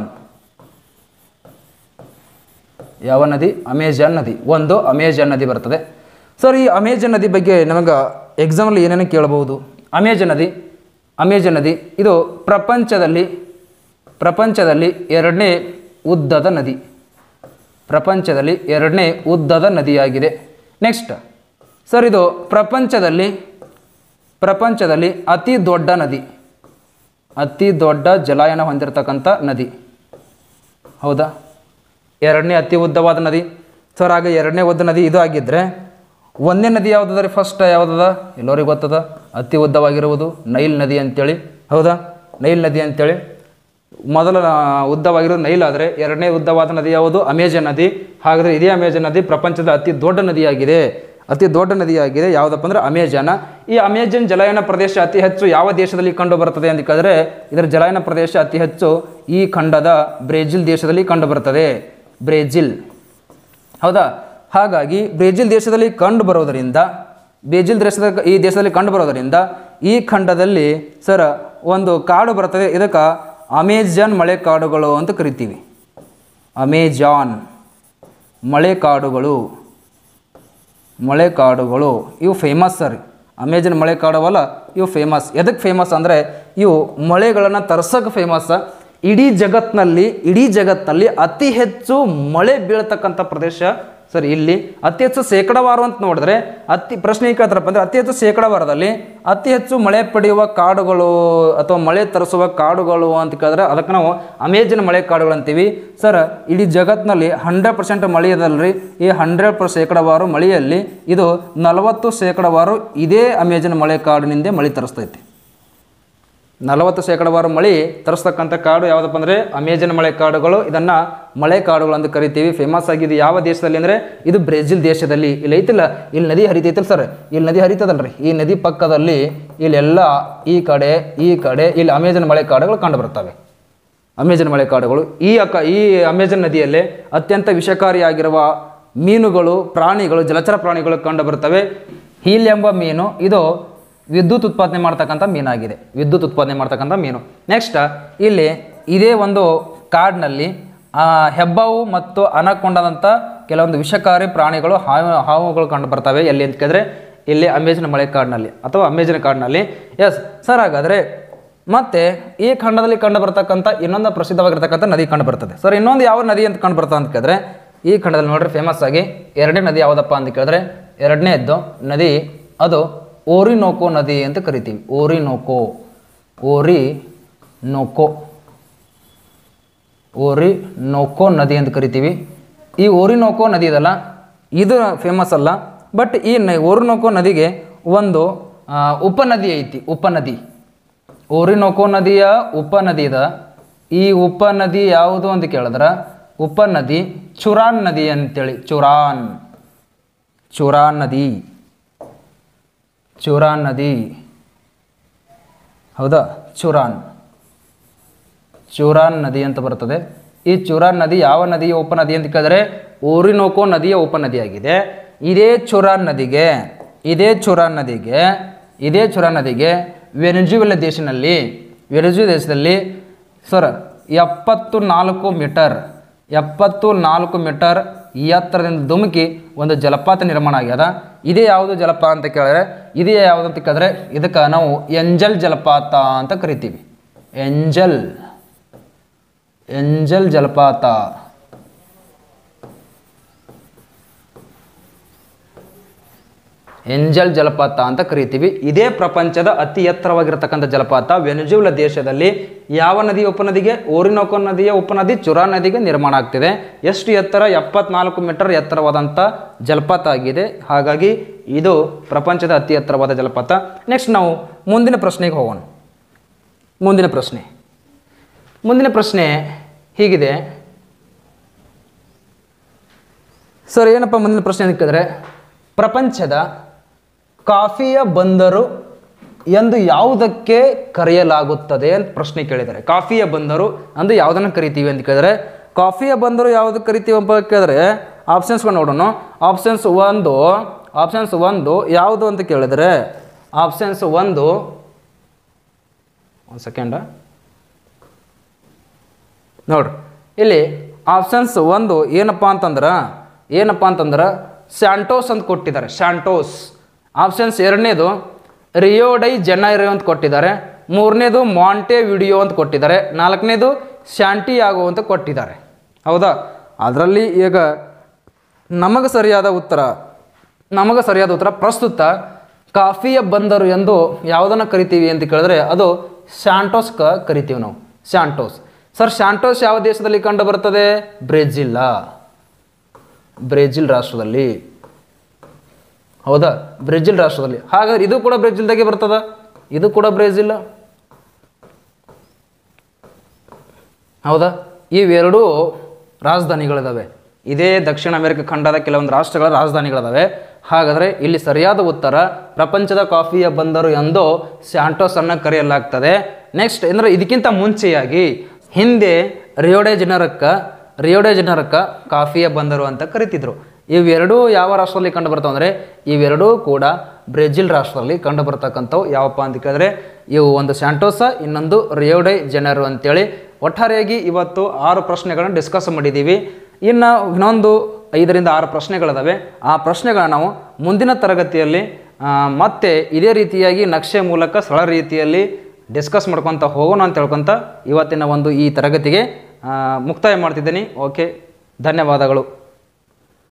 ಯಾವ ನದಿ ಅಮೇಜಾನ್ ನದಿ ಒಂದು ಅಮೇಜಾನ್ ನದಿ ಬರ್ತದೆ ಸರ್ ಈ ಅಮೇಜಾನ್ ನದಿ ಬಗ್ಗೆ ನಮಗೆ ಎಕ್ಸಾಮಲ್ಲಿ ಏನೇನು ಕೇಳಬಹುದು ಅಮೇಜಾನ್ ನದಿ ಅಮೇಜಾನ್ ನದಿ ಇದು ಪ್ರಪಂಚದಲ್ಲಿ ಪ್ರಪಂಚದಲ್ಲಿ ಎರಡನೇ ಉದ್ದದ ನದಿ ಪ್ರಪಂಚದಲ್ಲಿ ಎರಡನೇ ಉದ್ದದ ನದಿಯಾಗಿದೆ ನೆಕ್ಸ್ಟ್ ಸರ್ ಇದು ಪ್ರಪಂಚದಲ್ಲಿ ಪ್ರಪಂಚದಲ್ಲಿ ಅತಿ ದೊಡ್ಡ ನದಿ ಅತಿ ದೊಡ್ಡ ಜಲಾಯನ ಹೊಂದಿರತಕ್ಕಂಥ ನದಿ ಹೌದಾ ಎರಡನೇ ಅತಿ ಉದ್ದವಾದ ನದಿ ಸರ್ ಆಗ ಎರಡನೇ ಉದ್ದ ನದಿ ಇದು ಆಗಿದ್ದರೆ ಒಂದನೇ ನದಿ ಯಾವುದದ ರೀ ಫಸ್ಟ್ ಯಾವುದದ ಎಲ್ಲರಿಗೆ ಗೊತ್ತದ ಅತಿ ಉದ್ದವಾಗಿರುವುದು ನೈಲ್ ನದಿ ಅಂತೇಳಿ ಹೌದಾ ನೈಲ್ ನದಿ ಅಂತೇಳಿ ಮೊದಲ ಉದ್ದವಾಗಿರೋದು ನೈಲ್ ಆದರೆ ಎರಡನೇ ಉದ್ದವಾದ ನದಿ ಯಾವುದು ಅಮೇಜನ್ ನದಿ ಹಾಗಾದರೆ ಇದೇ ಅಮೇಜನ್ ನದಿ ಪ್ರಪಂಚದ ಅತಿ ದೊಡ್ಡ ನದಿಯಾಗಿದೆ ಅತಿ ದೊಡ್ಡ ನದಿಯಾಗಿದೆ ಯಾವುದಪ್ಪ ಅಂದರೆ ಅಮೇಜಾನ ಈ ಅಮೇಜನ್ ಜಲಾಯನ ಪ್ರದೇಶ ಅತಿ ಹೆಚ್ಚು ಯಾವ ದೇಶದಲ್ಲಿ ಕಂಡು ಬರುತ್ತದೆ ಅಂತ ಕೇಳಿದ್ರೆ ಇದರ ಜಲಾಯನ ಪ್ರದೇಶ ಅತಿ ಹೆಚ್ಚು ಈ ಖಂಡದ ಬ್ರೆಜಿಲ್ ದೇಶದಲ್ಲಿ ಕಂಡು ಬರುತ್ತದೆ ಬ್ರೆಜಿಲ್ ಹೌದಾ ಹಾಗಾಗಿ ಬ್ರೆಜಿಲ್ ದೇಶದಲ್ಲಿ ಕಂಡು ಬರೋದರಿಂದ ಬ್ರೆಜಿಲ್ ದೇಶದ ಈ ದೇಶದಲ್ಲಿ ಕಂಡು ಬರೋದರಿಂದ ಈ ಖಂಡದಲ್ಲಿ ಸರ್ ಒಂದು ಕಾಡು ಬರ್ತದೆ ಇದಕ್ಕೆ ಅಮೇಜಾನ್ ಮಳೆ ಕಾಡುಗಳು ಅಂತ ಕರಿತೀವಿ ಅಮೇಜಾನ್ ಮಳೆ ಕಾಡುಗಳು ಮಳೆ ಕಾಡುಗಳು ಇವು ಫೇಮಸ್ ಸರ್ ಅಮೇಜನ್ ಮಳೆ ಕಾಡುವಲ್ಲ ಇವು ಫೇಮಸ್ ಎದಕ್ಕೆ ಫೇಮಸ್ ಅಂದರೆ ಇವು ಮಳೆಗಳನ್ನು ತರ್ಸೋಕೆ ಫೇಮಸ್ ಇಡೀ ಜಗತ್ತಿನಲ್ಲಿ ಇಡೀ ಜಗತ್ತಿನಲ್ಲಿ ಅತಿ ಹೆಚ್ಚು ಮಳೆ ಬೀಳ್ತಕ್ಕಂಥ ಪ್ರದೇಶ ಸರ್ ಇಲ್ಲಿ ಅತಿ ಹೆಚ್ಚು ಶೇಕಡವಾರು ಅಂತ ನೋಡಿದ್ರೆ ಅತಿ ಪ್ರಶ್ನೆ ಏನು ಕೇಳ್ತಾರಪ್ಪ ಅಂದರೆ ಅತಿ ಹೆಚ್ಚು ಶೇಕಡವಾರದಲ್ಲಿ ಅತಿ ಹೆಚ್ಚು ಮಳೆ ಪಡೆಯುವ ಕಾಡುಗಳು ಅಥವಾ ಮಳೆ ತರಿಸುವ ಕಾಡುಗಳು ಅಂತ ಕೇಳಿದ್ರೆ ಅದಕ್ಕೆ ನಾವು ಅಮೇಜನ್ ಮಳೆ ಕಾಡುಗಳು ಅಂತೀವಿ ಸರ್ ಇಡೀ ಜಗತ್ತಿನಲ್ಲಿ ಹಂಡ್ರೆಡ್ ಪರ್ಸೆಂಟ್ ಮಳೆ ಇದಲ್ರಿ ಈ ಹಂಡ್ರೆಡ್ ಪರ್ ಶೇಕಡವಾರು ಮಳೆಯಲ್ಲಿ ಇದು ನಲವತ್ತು ಶೇಕಡವಾರು ಇದೇ ಅಮೇಜನ್ ಮಳೆ ಕಾಡಿನಿಂದ ಮಳೆ ತರಿಸ್ತೈತಿ ನಲವತ್ತು ಶೇಕಡವಾರು ಮಳೆ ತರಿಸ್ತಕ್ಕಂಥ ಕಾಡು ಯಾವುದಪ್ಪ ಅಂದರೆ ಅಮೇಜನ್ ಮಳೆ ಕಾಡುಗಳು ಇದನ್ನು ಮಳೆ ಕಾಡುಗಳು ಅಂತ ಕರಿತೀವಿ ಫೇಮಸ್ ಆಗಿದೆ ಯಾವ ದೇಶದಲ್ಲಿ ಅಂದರೆ ಇದು ಬ್ರೆಜಿಲ್ ದೇಶದಲ್ಲಿ ಇಲ್ಲಿ ಐತಿಲ್ಲ ಇಲ್ಲಿ ನದಿ ಹರಿತೈತಿಲ್ಲ ಸರ್ ಇಲ್ಲಿ ನದಿ ಹರಿತದಲ್ರಿ ಈ ನದಿ ಪಕ್ಕದಲ್ಲಿ ಇಲ್ಲೆಲ್ಲ ಈ ಕಡೆ ಈ ಕಡೆ ಇಲ್ಲಿ ಅಮೇಜನ್ ಮಳೆ ಕಾಡುಗಳು ಕಂಡು ಬರ್ತವೆ ಅಮೇಜನ್ ಮಳೆ ಕಾಡುಗಳು ಈ ಅಕ್ಕ ಈ ಅಮೇಜನ್ ನದಿಯಲ್ಲಿ ಅತ್ಯಂತ ವಿಷಕಾರಿಯಾಗಿರುವ ಮೀನುಗಳು ಪ್ರಾಣಿಗಳು ಜಲಚರ ಪ್ರಾಣಿಗಳು ಕಂಡು ಬರ್ತವೆ ಹೀಲ್ ಎಂಬ ಮೀನು ಇದು ವಿದ್ಯುತ್ ಉತ್ಪಾದನೆ ಮಾಡ್ತಕ್ಕಂಥ ಮೀನಾಗಿದೆ ವಿದ್ಯುತ್ ಉತ್ಪಾದನೆ ಮಾಡ್ತಕ್ಕಂಥ ಮೀನು ನೆಕ್ಸ್ಟ್ ಇಲ್ಲಿ ಇದೇ ಒಂದು ಕಾಡಿನಲ್ಲಿ ಆ, ಹೆಬ್ಬಾವು ಮತ್ತು ಅನಕೊಂಡದಂಥ ಕೆಲವೊಂದು ವಿಷಕಾರಿ ಪ್ರಾಣಿಗಳು ಹಾವು ಹಾವುಗಳು ಕಂಡು ಬರ್ತವೆ ಎಲ್ಲಿ ಅಂತ ಕೇಳಿದ್ರೆ ಇಲ್ಲಿ ಅಮೇಜನ್ ಮಳೆ ಕಾಡಿನಲ್ಲಿ ಅಥವಾ ಅಮೇಜನ್ ಕಾಡಿನಲ್ಲಿ ಎಸ್ ಸರ್ ಹಾಗಾದರೆ ಮತ್ತೆ ಈ ಖಂಡದಲ್ಲಿ ಕಂಡು ಬರ್ತಕ್ಕಂಥ ಇನ್ನೊಂದು ಪ್ರಸಿದ್ಧವಾಗಿರ್ತಕ್ಕಂಥ ನದಿ ಕಂಡು ಬರ್ತದೆ ಸರ್ ಇನ್ನೊಂದು ಯಾವ ನದಿ ಅಂತ ಕಂಡು ಬರ್ತದೆ ಅಂತ ಕೇಳಿದ್ರೆ ಈ ಖಂಡದಲ್ಲಿ ನೋಡ್ರಿ ಫೇಮಸ್ ಆಗಿ ಎರಡನೇ ನದಿ ಯಾವುದಪ್ಪ ಅಂತ ಕೇಳಿದ್ರೆ ಎರಡನೇದ್ದು ನದಿ ಅದು ಓರಿನೋಕೋ ನದಿ ಅಂತ ಕರಿತೀವಿ ಓರಿನೋಕೋ ಓರಿ ನೋಕೋ ಓರಿ ನೋಕೋ ನದಿ ಅಂತ ಕರಿತೀವಿ ಈ ಓರಿನೋಕೋ ನದಿ ಇದಲ್ಲ ಇದು ಫೇಮಸ್ ಅಲ್ಲ ಬಟ್ ಈ ನ ಓರಿನೋಕೋ ನದಿಗೆ ಒಂದು ಆ, ಉಪನದಿ ಐತಿ ಉಪನದಿ ಓರಿನೋಕೋ ನದಿಯ ಉಪನದಿ ಇದ ಈ ಉಪನದಿ ಯಾವುದು ಅಂತ ಕೇಳಿದ್ರೆ ಉಪನದಿ ಚುರಾನ್ ನದಿ ಅಂತೇಳಿ ಚುರಾನ್ ಚುರಾನ್ ನದಿ ಚುರಾನ್ ನದಿ ಹೌದಾ ಚುರಾನ್ ಚುರಾನ್ ನದಿ ಅಂತ ಬರ್ತದೆ ಈ ಚುರಾನ್ ನದಿ ಯಾವ ನದಿಯ ಉಪನದಿ ಅಂತ ಕೇಳಿದ್ರೆ ಓರಿನೋಕೋ ನದಿಯ ಉಪನದಿಯಾಗಿದೆ ಇದೇ ಚುರಾನ್ ನದಿಗೆ ಇದೇ ಚುರಾನ್ ನದಿಗೆ ಇದೇ ಚುರಾನ್ ನದಿಗೆ ವೆನೆಜುವೆಲ ದೇಶದಲ್ಲಿ ವೆನೆಜು ದೇಶದಲ್ಲಿ ಸರ್ ಎಪ್ಪತ್ತು ನಾಲ್ಕು ಮೀಟರ್ ಎಪ್ಪತ್ತು ನಾಲ್ಕು ಮೀಟರ್ ಎತ್ತರದಿಂದ ಧುಮುಕಿ ಒಂದು ಜಲಪಾತ ನಿರ್ಮಾಣ ಆಗ್ಯದ ಇದೇ ಯಾವುದು ಜಲಪಾತ ಅಂತ ಕೇಳಿದ್ರೆ ಇದೇ ಯಾವುದು ಅಂತ ಕೇಳಿದ್ರೆ ಇದಕ್ಕೆ ನಾವು ಎಂಜಲ್ ಜಲಪಾತ ಅಂತ ಕರಿತೀವಿ ಎಂಜಲ್ ಎಂಜಲ್ ಜಲಪಾತ ಎಂಜಲ್ ಜಲಪಾತ ಅಂತ ಕರಿತೀವಿ ಇದೇ ಪ್ರಪಂಚದ ಅತಿ ಎತ್ತರವಾಗಿರತಕ್ಕಂಥ ಜಲಪಾತ ವೆನೆಜುಲಾ ದೇಶದಲ್ಲಿ ಯಾವ ನದಿಯ ಉಪನದಿಗೆ ಓರಿನೋಕೋ ನದಿಯ ಉಪನದಿ ಚುರಾ ನದಿಗೆ ನಿರ್ಮಾಣ ಆಗ್ತಿದೆ ಎಷ್ಟು ಎತ್ತರ ಎಪ್ಪತ್ನಾಲ್ಕು ಮೀಟರ್ ಎತ್ತರವಾದಂಥ ಜಲಪಾತ ಆಗಿದೆ ಹಾಗಾಗಿ ಇದು ಪ್ರಪಂಚದ ಅತಿ ಎತ್ತರವಾದ ಜಲಪಾತ ನೆಕ್ಸ್ಟ್ ನಾವು ಮುಂದಿನ ಪ್ರಶ್ನೆಗೆ ಹೋಗೋಣ ಮುಂದಿನ ಪ್ರಶ್ನೆ ಮುಂದಿನ ಪ್ರಶ್ನೆ ಹೀಗಿದೆ ಸರ್ ಏನಪ್ಪ ಮುಂದಿನ ಪ್ರಶ್ನೆ ಅಂತ ಕೇಳಿದ್ರೆ ಪ್ರಪಂಚದ ಕಾಫಿಯ ಬಂದರು ಎಂದು ಯಾವುದಕ್ಕೆ ಕರೆಯಲಾಗುತ್ತದೆ ಅಂತ ಪ್ರಶ್ನೆ ಕೇಳಿದ್ದಾರೆ ಕಾಫಿಯ ಬಂದರು ಅಂದು ಯಾವುದನ್ನು ಕರಿತೀವಿ ಅಂತ ಕೇಳಿದ್ರೆ ಕಾಫಿಯ ಬಂದರು ಯಾವುದಕ್ಕೆ ಕರಿತೀವಿ ಅಂತ ಕೇಳಿದ್ರೆ ಆಪ್ಷನ್ಸ್ಗಳು ನೋಡೋಣ ಆಪ್ಷನ್ಸ್ ಒಂದು ಆಪ್ಷನ್ಸ್ ಒಂದು ಯಾವುದು ಅಂತ ಕೇಳಿದ್ರೆ ಆಪ್ಷನ್ಸ್ ಒಂದು ಒಂದು ಸೆಕೆಂಡ ನೋಡ್ರಿ ಇಲ್ಲಿ ಆಪ್ಷನ್ಸ್ ಒಂದು ಏನಪ್ಪ ಅಂತಂದ್ರೆ ಏನಪ್ಪ ಅಂತಂದ್ರೆ ಸ್ಯಾಂಟೋಸ್ ಅಂತ ಕೊಟ್ಟಿದ್ದಾರೆ ಸ್ಯಾಂಟೋಸ್ ಆಪ್ಷನ್ಸ್ ಎರಡನೇದು ರಿಯೋಡೈ ಜನೈರೋ ಅಂತ ಕೊಟ್ಟಿದ್ದಾರೆ ಮೂರನೇದು ಮಾಂಟೆ ವಿಡಿಯೋ ಅಂತ ಕೊಟ್ಟಿದ್ದಾರೆ ನಾಲ್ಕನೇದು ಶಾಂಟಿಯಾಗೋ ಅಂತ ಕೊಟ್ಟಿದ್ದಾರೆ ಹೌದಾ ಅದರಲ್ಲಿ ಈಗ ನಮಗೆ ಸರಿಯಾದ ಉತ್ತರ ನಮಗೆ ಸರಿಯಾದ ಉತ್ತರ ಪ್ರಸ್ತುತ ಕಾಫಿಯ ಬಂದರು ಎಂದು ಯಾವುದನ್ನು ಕರಿತೀವಿ ಅಂತ ಕೇಳಿದ್ರೆ ಅದು ಶಾಂಟೋಸ್ ಕ ಕರಿತೀವಿ ನಾವು ಶಾಂಟೋಸ್ ಸರ್ ಶಾಂಟೋಸ್ ಯಾವ ದೇಶದಲ್ಲಿ ಕಂಡು ಬರ್ತದೆ ಬ್ರೆಜಿಲ್ಲ ಬ್ರೆಜಿಲ್ ರಾಷ್ಟ್ರದಲ್ಲಿ ಹೌದಾ ಬ್ರೆಜಿಲ್ ರಾಷ್ಟ್ರದಲ್ಲಿ ಹಾಗಾದ್ರೆ ಇದು ಕೂಡ ಬ್ರೆಜಿಲ್ದಾಗೆ ಬರ್ತದ ಇದು ಕೂಡ ಬ್ರೆಜಿಲ್ ಹೌದಾ ಇವೆರಡೂ ರಾಜಧಾನಿಗಳಿದಾವೆ ಇದೇ ದಕ್ಷಿಣ ಅಮೆರಿಕ ಖಂಡದ ಕೆಲವೊಂದು ರಾಷ್ಟ್ರಗಳ ರಾಜಧಾನಿಗಳಿದಾವೆ ಹಾಗಾದರೆ ಇಲ್ಲಿ ಸರಿಯಾದ ಉತ್ತರ ಪ್ರಪಂಚದ ಕಾಫಿಯ ಬಂದರು ಎಂದು ಸ್ಯಾಂಟೋಸ್ ಅನ್ನು ಕರೆಯಲಾಗ್ತದೆ ನೆಕ್ಸ್ಟ್ ಅಂದರೆ ಇದಕ್ಕಿಂತ ಮುಂಚೆಯಾಗಿ ಹಿಂದೆ ರಿಯೋಡೆ ಜನರಕ್ಕ ರಿಯೋಡೆ ಜನರಕ್ಕ ಕಾಫಿಯ ಬಂದರು ಅಂತ ಕರಿತಿದ್ರು ಇವೆರಡೂ ಯಾವ ರಾಷ್ಟ್ರದಲ್ಲಿ ಕಂಡು ಬರ್ತಾವೆ ಅಂದರೆ ಇವೆರಡೂ ಕೂಡ ಬ್ರೆಜಿಲ್ ರಾಷ್ಟ್ರದಲ್ಲಿ ಕಂಡು ಬರ್ತಕ್ಕಂಥವು ಯಾವಪ್ಪ ಅಂತ ಕೇಳಿದ್ರೆ ಇವು ಒಂದು ಸ್ಯಾಂಟೋಸ ಇನ್ನೊಂದು ರಿಯೋಡೆ ಜನರು ಅಂತೇಳಿ ಒಟ್ಟಾರೆಯಾಗಿ ಇವತ್ತು ಆರು ಪ್ರಶ್ನೆಗಳನ್ನು ಡಿಸ್ಕಸ್ ಮಾಡಿದ್ದೀವಿ ಇನ್ನು ಇನ್ನೊಂದು ಐದರಿಂದ ಆರು ಪ್ರಶ್ನೆಗಳಿದಾವೆ ಆ ಪ್ರಶ್ನೆಗಳನ್ನ ನಾವು ಮುಂದಿನ ತರಗತಿಯಲ್ಲಿ ಆ, ಮತ್ತೆ ಇದೇ ರೀತಿಯಾಗಿ ನಕ್ಷೆ ಮೂಲಕ ಸರಳ ರೀತಿಯಲ್ಲಿ ಡಿಸ್ಕಸ್ ಮಾಡ್ಕೊತ ಹೋಗೋಣ ಅಂತ ಹೇಳ್ಕೊತ ಇವತ್ತಿನ ಒಂದು ಈ ತರಗತಿಗೆ ಆ, ಮುಕ್ತಾಯ ಮಾಡ್ತಿದ್ದೀನಿ ಓಕೆ ಧನ್ಯವಾದಗಳು